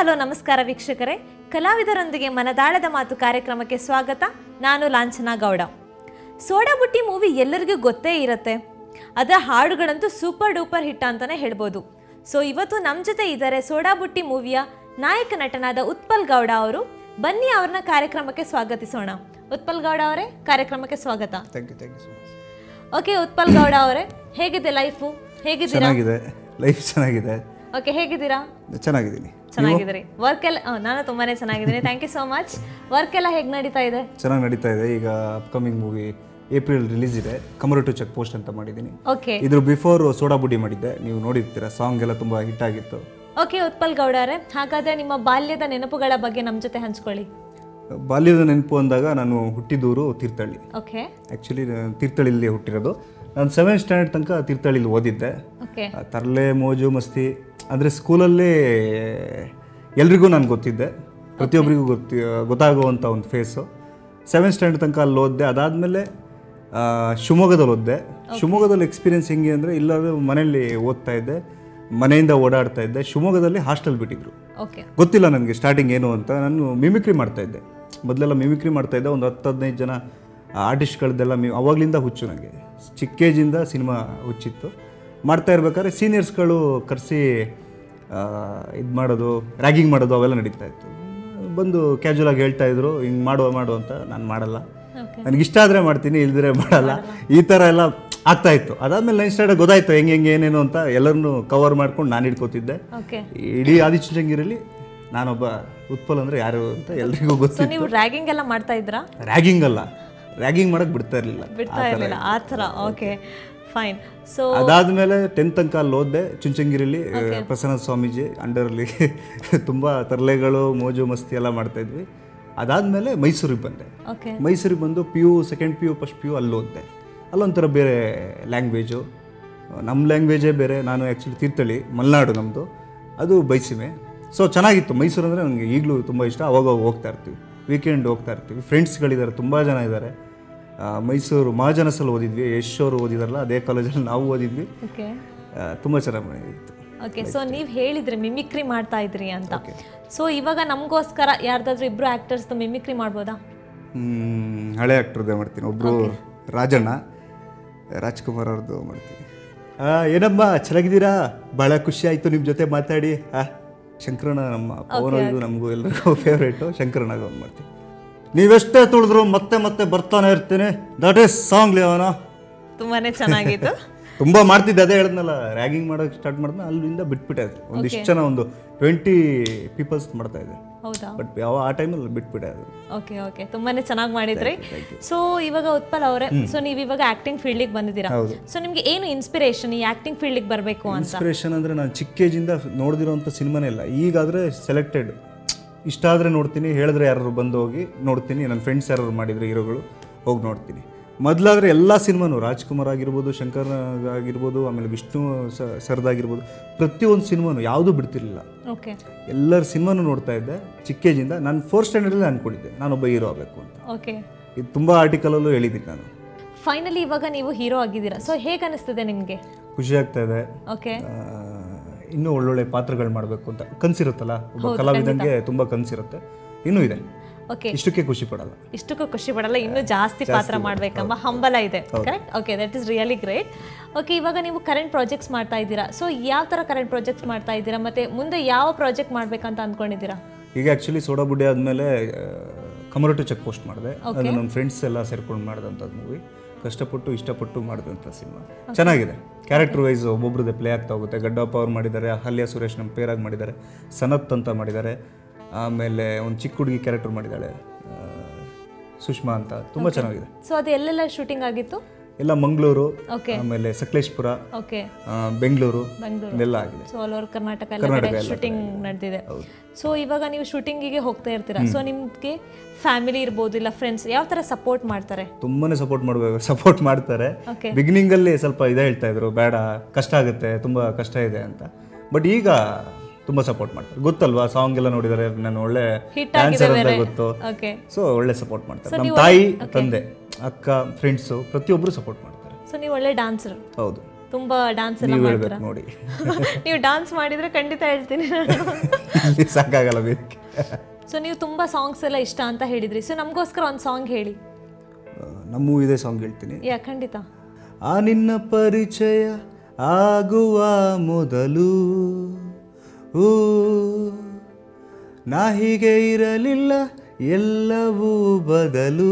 Hello ನಮಸ್ಕಾರ ವೀಕ್ಷಕರೇ ಕಲಾವಿದರೊಂದಿಗೆ ಮನದಾಳದ ಮಾತು ಕಾರ್ಯಕ್ರಮಕ್ಕೆ ಸ್ವಾಗತ ನಾನು ಲಾಂಛನಾ ಗೌಡ ಸೋಡಾ ಬುಟ್ಟಿ ಮೂವಿ ಎಲ್ಲರಿಗೂ ಗೊತ್ತೇ ಇರುತ್ತೆ ಅದರ ಹಾಡುಗಳಂತೂ ಸೂಪರ್ ಡೂಪರ್ ಹಿಟ್ ಅಂತಾನೆ ಹೇಳ್ಬೋದು ಸೊ ಇವತ್ತು ನಮ್ಮ ಜೊತೆ ಇದ್ದಾರೆ ಸೋಡಾ ಬುಟ್ಟಿ ಮೂವಿಯ ನಾಯಕ ನಟನಾದ ಉತ್ಪಲ್ ಗೌಡ ಅವರು ಬನ್ನಿ ಅವ್ರನ್ನ ಕಾರ್ಯಕ್ರಮಕ್ಕೆ ಸ್ವಾಗತಿಸೋಣ ಉತ್ಪಲ್ ಗೌಡ ಅವರೇ ಕಾರ್ಯಕ್ರಮಕ್ಕೆ ಸ್ವಾಗತ thank you thank you so much okay Utpal Gowda ಅವರೇ ಹೇಗಿದೆ ಲೈಫು ಹೇಗಿದ್ದೀರಾ ಚೆನ್ನಾಗಿದೆ ಲೈಫ್ ಚೆನ್ನಾಗಿದೆ ಓಕೆ ಹೇಗಿದ್ದೀರಾ ಚೆನ್ನಾಗಿದ್ದೀನಿ ಚೆನ್ನಾಗಿದ್ದೀರಿ ವರ್ಕ್ ಎಲ್ಲ ಆ, ನಾನು ತುಂಬಾನೇ ಚೆನ್ನಾಗಿದ್ದೀನಿ thank you so much work ಎಲ್ಲ ಹೇಗೆ ನಡೀತಾ ಇದೆ ಚೆನ್ನಾಗಿ ನಡೀತಾ ಇದೆ ಈಗ ಅಪ್ಕಮಿಂಗ್ ಮೂವಿ ಏಪ್ರಿಲ್ ರಿಲೀಸ್ ಇದೆ ಕಮರ್ ಟು ಚೆಕ್ ಪೋಸ್ಟ್ ಅಂತ ಮಾಡಿದ್ದೀನಿ ಓಕೆ ಇದ್ರ ಬಿಫೋರ್ ಸೋಡಾ ಬುಡ್ಡಿ ಮಾಡಿದ್ದೆ ನೀವು ನೋಡಿರ್ತೀರ ಸಾಂಗ್ ಎಲ್ಲ ತುಂಬ ಹಿಟ್ ಆಗಿತ್ತು ಓಕೆ ಉತ್ಪಲ್ ಗೌಡರೇ ಹಾಗಾದ್ರೆ ನಿಮ್ಮ ಬಾಲ್ಯದ ನೆನಪುಗಳ ಬಗ್ಗೆ ನಮ್ಮ ಜೊತೆ ಹಂಚ್ಕೊಳ್ಳಿ ಬಾಲ್ಯದ ನೆನಪು ಅಂದಾಗ ನಾನು ಹುಟ್ಟಿದೂರು ತೀರ್ಥಹಳ್ಳಿ ಓಕೆ ಆ್ಯಕ್ಚುಲಿ ತೀರ್ಥಹಳ್ಳಿಲಿ ಹುಟ್ಟಿರೋದು ನಾನು ಸೆವೆಂತ್ ಸ್ಟ್ಯಾಂಡರ್ಡ್ ತನಕ ತೀರ್ಥಹಳ್ಳಿಲಿ ಓದಿದ್ದೆ ಓಕೆ ಆ, ತರಲೆ ಮೋಜು ಮಸ್ತಿ ಅಂದರೆ ಸ್ಕೂಲಲ್ಲಿ ಎಲ್ರಿಗೂ ನಾನು ಗೊತ್ತಿದ್ದೆ ಪ್ರತಿಯೊಬ್ಬರಿಗೂ ಗೊತ್ತಿ ಗೊತ್ತಾಗುವಂಥ ಒಂದು ಫೇಸು ಸೆವೆಂತ್ ಸ್ಟ್ಯಾಂಡರ್ಡ್ ತನಕ ಅಲ್ಲಿ ಓದಿದೆ ಅದಾದಮೇಲೆ ಶಿವಮೊಗ್ಗದಲ್ಲಿ ಓದಿದೆ ಶಿವಮೊಗ್ಗದಲ್ಲಿ ಎಕ್ಸ್ಪೀರಿಯನ್ಸ್ ಹೆಂಗೆ ಅಂದರೆ ಇಲ್ಲಾಂದ್ರೆ ಮನೆಯಲ್ಲಿ ಓದ್ತಾ ಇದ್ದೆ ಮನೆಯಿಂದ ಓಡಾಡ್ತಾ ಇದ್ದೆ ಶಿವಮೊಗ್ಗದಲ್ಲಿ ಹಾಸ್ಟೆಲ್ ಬಿಟ್ಟಿದ್ರು ಓಕೆ ಗೊತ್ತಿಲ್ಲ ನನಗೆ ಸ್ಟಾರ್ಟಿಂಗ್ ಏನು ಅಂತ ನಾನು ಮಿಮಿಕ್ರಿ ಮಾಡ್ತಾ ಇದ್ದೆ ಮೊದಲೆಲ್ಲ ಮಿಮಿಕ್ರಿ ಮಾಡ್ತಾ ಇದ್ದೆ ಒಂದು ಹತ್ತು ಹದಿನೈದು ಜನ ಆರ್ಟಿಸ್ಟ್ಗಳದ್ದೆಲ್ಲ ಮಿ ಅವಾಗಲಿಂದ ಹುಚ್ಚು ನನಗೆ ಚಿಕ್ಕ ಏಜಿಂದ ಸಿನಿಮಾ ಹುಚ್ಚಿತ್ತು ಮಾಡ್ತಾ ಇರ್ಬೇಕಾದ್ರೆ ಸೀನಿಯರ್ಸ್ಗಳು ಕರೆಸಿ ಇದು ಮಾಡೋದು ರ್ಯಾಗಿಂಗ್ ಮಾಡೋದು ಅವೆಲ್ಲ ನಡೀತಾ ಇತ್ತು ಬಂದು ಕ್ಯಾಜುವಲ್ ಆಗಿ ಹೇಳ್ತಾ ಇದ್ರು ಹಿಂಗೆ ಮಾಡುವ ಮಾಡು ಅಂತ ನಾನು ಮಾಡಲ್ಲ ಓಕೆ ನನಗೆ ಇಷ್ಟ ಆದರೆ ಮಾಡ್ತೀನಿ ಇಲ್ದಿರೆ ಮಾಡಲ್ಲ ಈ ಥರ ಎಲ್ಲ ಆಗ್ತಾ ಇತ್ತು ಅದಾದಮೇಲೆ ನೈನ್ ಸ್ಟಾರ್ಟ್ ಗೊತ್ತಾಯ್ತು ಹೆಂಗೆ ಹೆಂಗೆ ಏನೇನು ಅಂತ ಎಲ್ಲರನ್ನೂ ಕವರ್ ಮಾಡ್ಕೊಂಡು ನಾನು ಹಿಡ್ಕೋತಿದ್ದೆ ಓಕೆ ಇಡೀ ಆದಿಚುಂಚನಗಿರಿಯಲ್ಲಿ ನಾನೊಬ್ಬ ಉತ್ಪಲ್ ಅಂದ್ರೆ ಯಾರು ಅಂತ ಎಲ್ರಿಗೂ ಸೊ ಗೊತ್ತಿತ್ತು ನೀವು ರ್ಯಾಗಿಂಗ್ ಎಲ್ಲ ಮಾಡ್ತಾ ಇದ್ರಾ ರ್ಯಾಗಿಂಗ್ ಅಲ್ಲ ರ್ಯಾಗಿಂಗ್ ಮಾಡಕ್ ಬಿಡ್ತಾ ಇರಲಿಲ್ಲ ಬಿಡ್ತಾ ಇರಲಿಲ್ಲ ಆ ಥರ ಓಕೆ ಫೈನ್ ಸೊ ಅದಾದ್ಮೇಲೆ ಟೆಂತ್ ತನಕ ಅಲ್ಲಿ ಓದಿದೆ ಚುಂಚನಗಿರಿಲಿ ಪ್ರಸನ್ನ ಸ್ವಾಮೀಜಿ ಅಂಡರಲ್ಲಿ ತುಂಬ ತರಲೆಗಳು ಮೋಜು ಮಸ್ತಿ ಎಲ್ಲ ಮಾಡ್ತಾ ಇದ್ವಿ ಅದಾದಮೇಲೆ ಮೈಸೂರಿಗೆ ಬಂದೆ ಓಕೆ ಮೈಸೂರಿಗೆ ಬಂದು P U second P U first P U ಅಲ್ಲಿ ಓದಿದೆ ಅಲ್ಲೊಂಥರ ಬೇರೆ ಲ್ಯಾಂಗ್ವೇಜು ನಮ್ಮ ಲ್ಯಾಂಗ್ವೇಜೇ ಬೇರೆ ನಾನು ಆ್ಯಕ್ಚುಲಿ ತೀರ್ಥಹಳ್ಳಿ ಮಲೆನಾಡು ನಮ್ಮದು ಅದು ಬೈಸಿಮೆ ಸೊ ಚೆನ್ನಾಗಿತ್ತು ಮೈಸೂರು ಅಂದರೆ ನನಗೆ ಈಗಲೂ ತುಂಬ ಇಷ್ಟ ಅವಾಗ ಅವಾಗ ಹೋಗ್ತಾ ಇರ್ತೀವಿ ವೀಕೆಂಡ್ ಹೋಗ್ತಾ ಇರ್ತೀವಿ ಫ್ರೆಂಡ್ಸ್ಗಳಿದ್ದಾರೆ ತುಂಬ ಜನ ಇದ್ದಾರೆ ಆ, ಮೈಸೂರು ಮಹಾಜನಸಲ್ಲಿ ಓದಿದ್ವಿ ಯಶ್ ಅವರು ಓದಿದಾರಲ್ಲ ಅದೇ ಕಾಲೇಜಲ್ಲಿ ನಾವು ಓದಿದ್ವಿ ಓಕೆ ತುಂಬ ಚೆನ್ನಾಗಿ ಮಾಡಿತ್ತು ಓಕೆ ಸೊ ನೀವು ಹೇಳಿದ್ರಿ ಮಿಮಿಕ್ರಿ ಮಾಡ್ತಾ ಇದ್ರಿ ಅಂತ ಸೊ ಇವಾಗ ನಮಗೋಸ್ಕರ ಯಾರ್ದಾದ್ರೂ ಇಬ್ರು ಆಕ್ಟರ್ಸ್ ಮಿಮಿಕ್ರಿ ಮಾಡ್ಬೋದಾ ಹ್ಮ್, ಹಳೆ ಆ್ಯಕ್ಟ್ರದ್ದೇ ಮಾಡ್ತೀನಿ ಒಬ್ಬರು ರಾಜಣ್ಣ ರಾಜ್ಕುಮಾರ್ ಅವ್ರದ್ದು ಮಾಡ್ತೀನಿ ಆ, ಏನಮ್ಮ ಚೆನ್ನಾಗಿದ್ದೀರಾ ಭಾಳ ಖುಷಿ ಆಯಿತು ನಿಮ್ಮ ಜೊತೆ ಮಾತಾಡಿ ಆ ಶಂಕರಣ್ಣ ನಮ್ಮ ಪವನವ್ರಿಗೂ ನಮಗೂ ಎಲ್ರಿಗೂ ಫೇವ್ರೇಟು ಶಂಕರಣ್ಣಗ ಒಂದು ಮಾಡ್ತೀನಿ ನೀವೆಷ್ಟೇ ತುಳಿದ್ರು ಮತ್ತೆ ಮತ್ತೆ ಬರ್ತಾನೆ ಇರ್ತೀನಿ ದಟ್ ಈಸ್ ಸಾಂಗ್ ಲೇವನ ತುಂಬಾನೇ ಚೆನ್ನಾಗಿತ್ತು ತುಂಬ ಮಾಡ್ತಿದ್ದೆ ಅದೇ ಹೇಳಿದ್ನಲ್ಲ ರ್ಯಾಗಿಂಗ್ ಮಾಡೋಕೆ ಸ್ಟಾರ್ಟ್ ಮಾಡಿದ್ನ ಅಲ್ಲಿಂದ ಬಿಟ್ಬಿಟ್ಟೆ ಅದು ಒಂದಿಷ್ಟು ಜನ ಒಂದು ಟ್ವೆಂಟಿ ಪೀಪಲ್ಸ್ ಮಾಡ್ತಾ ಇದ್ದೆ ಹೌದಾ ಬಟ್ ಯಾವ ಆ ಟೈಮಲ್ಲಿ ಬಿಟ್ಬಿಟ್ಟೆ ಅದು ಓಕೆ ಓಕೆ ತುಂಬಾನೇ ಚೆನ್ನಾಗಿ ಮಾಡಿದ್ರಿ ಸೊ ಇವಾಗ ಉತ್ಪಲ್ ಅವರೇ ಸೊ ನೀವು ಇವಾಗ ಆಕ್ಟಿಂಗ್ ಫೀಲ್ಡಿಗೆ ಬಂದಿದ್ದೀರಾ ಹೌದು. ಸೊ ನಿಮ್ಗೆ ಏನು ಇನ್ಸ್ಪಿರೇಷನ್ ಈ ಆಕ್ಟಿಂಗ್ ಫೀಲ್ಡಿಗೆ ಬರಬೇಕು ಅಂತ ಇನ್ಸ್ಪಿರೇಷನ್ ಅಂದರೆ ನಾನು ಚಿಕ್ಕ ಏಜಿಂದ ನೋಡಿದಿರೋಂಥ ಸಿನಿಮಾನೇ ಇಲ್ಲ ಈಗಾದರೆ ಸೆಲೆಕ್ಟೆಡ್ ಇಷ್ಟ ಆದರೆ ನೋಡ್ತೀನಿ ಹೇಳಿದ್ರೆ ಯಾರು ಬಂದು ಹೋಗಿ ನೋಡ್ತೀನಿ ನನ್ನ ಫ್ರೆಂಡ್ಸ್ ಯಾರು ಮಾಡಿದ್ರು ಹೀರೋಗಳು ಹೋಗಿ ನೋಡ್ತೀನಿ ಮೊದಲಾದರೆ ಎಲ್ಲ ಸಿನಿಮಾನು ರಾಜ್ಕುಮಾರ್ ಆಗಿರ್ಬೋದು ಶಂಕರ್ ಆಗಿರ್ಬೋದು ಆಮೇಲೆ ವಿಷ್ಣು ಸ- ಸರ್ದಾಗಿರ್ಬೋದು ಪ್ರತಿಯೊಂದು ಸಿನಿಮಾನು ಯಾವುದೂ ಬಿಡ್ತಿರ್ಲಿಲ್ಲ ಓಕೆ ಎಲ್ಲರ ಸಿನಿಮಾನು ನೋಡ್ತಾ ಇದ್ದೆ ಚಿಕ್ಕ ಏಜಿಂದ ನಾನು ಫೋರ್ತ್ ಸ್ಟ್ಯಾಂಡರ್ಡಲ್ಲಿ ಅಂದ್ಕೊಂಡಿದ್ದೆ ನಾನೊಬ್ಬ ಹೀರೋ ಆಗಬೇಕು ಅಂತ ಓಕೆ ಇದು ತುಂಬ ಆರ್ಟಿಕಲಲ್ಲೂ ಹೇಳಿದ್ದೀನಿ ನಾನು ಫೈನಲಿ ಇವಾಗ ನೀವು ಹೀರೋ ಆಗಿದ್ದೀರಾ ಸೊ ಹೇಗೆ ಅನಿಸ್ತಿದೆ ನಿಮಗೆ ಖುಷಿ ಆಗ್ತಾ ಇದೆ ಓಕೆ ಆ, ಇನ್ನೂ ಒಳ್ಳೊಳ್ಳೆ ಪಾತ್ರಗಳು ಮಾಡಬೇಕು ಅಂತ ಕನ್ಸಿರುತ್ತಲ್ಲ ಒಬ್ಬ ಕಲಾವಿದಂಗೆ ತುಂಬ ಕನ್ಸಿರುತ್ತೆ ಇನ್ನೂ ಇದೆ ಓಕೆ ಇಷ್ಟಕ್ಕೆ ಖುಷಿ ಪಡಲ್ಲ ಇಷ್ಟಕ್ಕೂ ಖುಷಿ ಪಡಲ್ಲ ಇನ್ನೂ ಜಾಸ್ತಿ ಪಾತ್ರ ಮಾಡ್ಬೇಕಂಬ ಹಂಬಲ ಇದೆ correct okay that is really great okay ಇವಾಗ ನೀವು ಕರೆಂಟ್ ಪ್ರಾಜೆಕ್ಟ್ಸ್ ಮಾಡ್ತಾ ಇದ್ದೀರಾ ಸೊ ಯಾವ ಥರ ಕರೆಂಟ್ ಪ್ರಾಜೆಕ್ಟ್ಸ್ ಮಾಡ್ತಾ ಇದ್ದೀರಾ ಮತ್ತೆ ಮುಂದೆ ಯಾವ ಪ್ರಾಜೆಕ್ಟ್ ಮಾಡ್ಬೇಕಂತ ಅಂದ್ಕೊಂಡಿದ್ದೀರಾ ಈಗ ಆ್ಯಕ್ಚುಲಿ ಸೋಡಾ ಬುಡ್ಡಿ ಆದಮೇಲೆ ಕಮರಟು ಚೆಕ್ ಪೋಸ್ಟ್ ಮಾಡಿದೆ ಅದು ನನ್ನ ಫ್ರೆಂಡ್ಸ್ ಎಲ್ಲ ಸೇರ್ಕೊಂಡು ಮಾಡಿದಂಥದ್ದು ಮೂವಿ ಕಷ್ಟಪಟ್ಟು ಇಷ್ಟಪಟ್ಟು ಮಾಡಿದಂಥ ಸಿನಿಮಾ ಚೆನ್ನಾಗಿದೆ ಕ್ಯಾರೆಕ್ಟರ್ ವೈಸ್ ಒಬ್ಬೊಬ್ರದ್ದೇ ಪ್ಲೇ ಆಗ್ತಾ ಹೋಗುತ್ತೆ ಗಡ್ಡಪ್ಪ ಅವ್ರು ಮಾಡಿದ್ದಾರೆ ಅಹಲ್ಯ ಸುರೇಶ್ ನಮ್ಮ ಪೇರಾಗಿ ಮಾಡಿದ್ದಾರೆ ಸನತ್ ಅಂತ ಮಾಡಿದ್ದಾರೆ ಆಮೇಲೆ ಒಂದು ಚಿಕ್ಕ ಹುಡುಗಿ ಕ್ಯಾರೆಕ್ಟರ್ ಮಾಡಿದ್ದಾಳೆ ಆ, ಸುಷ್ಮಾ ಅಂತ ತುಂಬ ಚೆನ್ನಾಗಿದೆ ಸೊ ಅದು ಎಲ್ಲೆಲ್ಲ ಶೂಟಿಂಗ್ ಆಗಿತ್ತು ಎಲ್ಲ ಮಂಗಳೂರು ಓಕೆ ಆಮೇಲೆ ಸಕಲೇಶ್ಪುರ ಓಕೆ ಆ, ಬೆಂಗಳೂರು ಬೆಂಗಳೂರು ಇದೆಲ್ಲ ಆಗಿದೆ ಸೊ ಆಲ್ ಓವರ್ ಕರ್ನಾಟಕ ಎಲ್ಲ ಕಡೆ ಶೂಟಿಂಗ್ ನಡೆದಿದೆ ಸೊ ಇವಾಗ ನೀವು ಶೂಟಿಂಗಿಗೆ ಹೋಗ್ತಾ ಇರ್ತೀರಾ ಸೊ ನಿಮ್ಗೆ ಫ್ಯಾಮಿಲಿ ಇರ್ಬೋದು ಇಲ್ಲ ಫ್ರೆಂಡ್ಸ್ ಯಾವ ಥರ ಸಪೋರ್ಟ್ ಮಾಡ್ತಾರೆ ತುಂಬಾನೇ ಸಪೋರ್ಟ್ ಮಾಡಬೇಕು ಸಪೋರ್ಟ್ ಮಾಡ್ತಾರೆ Okay. ಬಿಗಿನಿಂಗ್ ಅಲ್ಲಿ ಸ್ವಲ್ಪ ಇದೇ ಹೇಳ್ತಾ ಇದ್ರು ಬೇಡ ಕಷ್ಟ ಆಗುತ್ತೆ ತುಂಬಾ ಕಷ್ಟ ಇದೆ ಅಂತ ಬಟ್ ಈಗ ತುಂಬಾ ಸಪೋರ್ಟ್ ಮಾಡ್ತಾರೆ ಗೊತ್ತಲ್ವಾ ಸಾಂಗ್ ಎಲ್ಲ ನೋಡಿದ್ದಾರೆ ನಾನು ಒಳ್ಳೆ Hit ಡ್ಯಾನ್ಸರ್ ಆಗಿದೆ ಅಂತ ಬೇರೆ. ಗೊತ್ತು ಓಕೆ ಸೊ ಒಳ್ಳೆ ಸಪೋರ್ಟ್ ಮಾಡ್ತಾರೆ ನಮ್ಮ ತಾಯಿ ತಂದೆ ಅಕ್ಕ ಫ್ರೆಂಡ್ಸು ಪ್ರತಿಯೊಬ್ಬರು ಸಪೋರ್ಟ್ ಮಾಡ್ತಾರೆ ಸೊ ನೀವು ಒಳ್ಳೆ ಡಾನ್ಸರ್ ಹೌದು ತುಂಬಾ ಡಾನ್ಸ್ ಎಲ್ಲ ನೀವು ಮಾಡ್ತೀರಾ ಹೇಳ್ಬೇಕು ನೋಡಿ ನೀವು ಡಾನ್ಸ್ ಮಾಡಿದ್ರೆ ಖಂಡಿತ ಹೇಳ್ತೀನಿ ನಾನು ಇಲ್ಲಿ ಸಾಕಾಗಲ್ಲ ವೇದಿಕೆ ಸೊ ನೀವು ತುಂಬಾ ಸಾಂಗ್ಸ್ ಎಲ್ಲ ಇಷ್ಟ ಅಂತ ಹೇಳಿದ್ರಿ ಸೊ ನಮಗೋಸ್ಕರ ಒಂದು ಸಾಂಗ್ ಹೇಳಿ ಆ, ನಮ್ಮ ಮೂವಿದೆ ಸಾಂಗ್ ಹೇಳ್ತೀನಿ ಯಾ ಖಂಡಿತ ಆ ನಿನ್ನ ಪರಿಚಯ ಆಗುವ ಮೊದಲು ಊ ನಾ ಹೀಗೆ ಇರಲಿಲ್ಲ ಎಲ್ಲವೂ ಬದಲು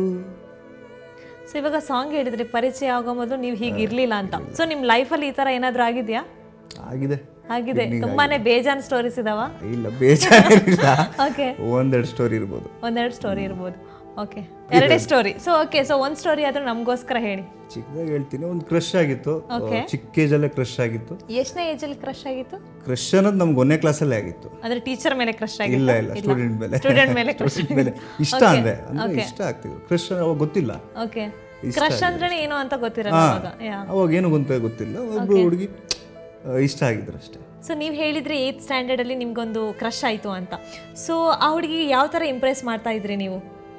ಸೊ ಇವಾಗ ಸಾಂಗ್ ಹೇಳಿದ್ರಿ ಪರಿಚಯ ಆಗೋ ಮೊದಲು ನೀವು ಹೀಗೆ ಇರ್ಲಿಲ್ಲ ಅಂತ ಸೊ ನಿಮ್ಮ ಲೈಫಲ್ಲಿ ಈ ಥರ ಏನಾದರೂ ಆಗಿದೆಯಾ ಆಗಿದೆ ಆಗಿದೆ ತುಂಬಾನೇ ಬೇಜಾನ್ ಸ್ಟೋರೀಸ್ ಇದಾವ ಇಲ್ಲ ಬೇಜಾರಿಲ್ಲ ಓಕೆ ಒಂದೆರಡು ಸ್ಟೋರಿ ಇರ್ಬೋದು ಒಂದೆರಡು ಸ್ಟೋರಿ ಇರ್ಬೋದು ಓಕೆ ಎರಡೇ ಸ್ಟೋರಿ ಸೊ ಓಕೆ ಸೊ ಒಂದು ಸ್ಟೋರಿ ಆದ್ರೂ ನಮಗೋಸ್ಕರ ಹೇಳಿ ಚಿಕ್ಕದಾಗಿ ಹೇಳ್ತೀನಿ ಒಂದು ಕ್ರಶ್ ಆಗಿತ್ತು Okay. ಚಿಕ್ಕ ಏಜಲ್ಲೇ ಕ್ರಶ್ ಆಗಿತ್ತು ಎಷ್ಟನೇ ಏಜಲ್ಲಿ ಕ್ರಶ್ ಆಗಿತ್ತು ಕ್ರಶ್ ಅನ್ನೋದು ನಮ್ಗೆ ಒಂದನೇ ಕ್ಲಾಸಲ್ಲೇ ಆಗಿತ್ತು ಅಂದ್ರೆ ಟೀಚರ್ ಮೇಲೆ ಕ್ರಶ್ ಇಲ್ಲ ಆಗಿತ್ತು ಇಲ್ಲ ಸ್ಟೂಡೆಂಟ್ ಮೇಲೆ ಸ್ಟೂಡೆಂಟ್ ಮೇಲೆ ಕ್ರಶ್ Student ಮೇಲೆ ಇಷ್ಟ ಅಂದೆ ಅಂದ್ರೆ ಇಷ್ಟ ಆಗ್ತಿದ್ರು ಕ್ರಶ್ ಅವಾಗ ಗೊತ್ತಿಲ್ಲ ಓಕೆ ಕ್ರಶ್ ಅಂದ್ರೆ ಏನು ಅಂತ ಗೊತ್ತಿರಲ್ಲ ಅವಾಗ ಯಾ ಅವಾಗ ಏನು ಗೊತ್ತ ಗೊತ್ತಿಲ್ಲ ಒಬ್ರು ಹುಡುಗಿ ಇಷ್ಟ ಆಗಿದ್ರು ಅಷ್ಟೇ ಸೊ ನೀವು ಹೇಳಿದ್ರಿ ಏಯ್ತ್ ಸ್ಟ್ಯಾಂಡರ್ಡಲ್ಲಿ ನಿಮ್ಗೊಂದು ಕ್ರಶ್ ಆಯಿತು ಅಂತ ಸೊ ಆ ಹುಡುಗಿಗೆ ಯಾವ ಥರ ಇಂಪ್ರೆಸ್ ಮಾಡ್ತಾ ಇದ್ರಿ ನೀವು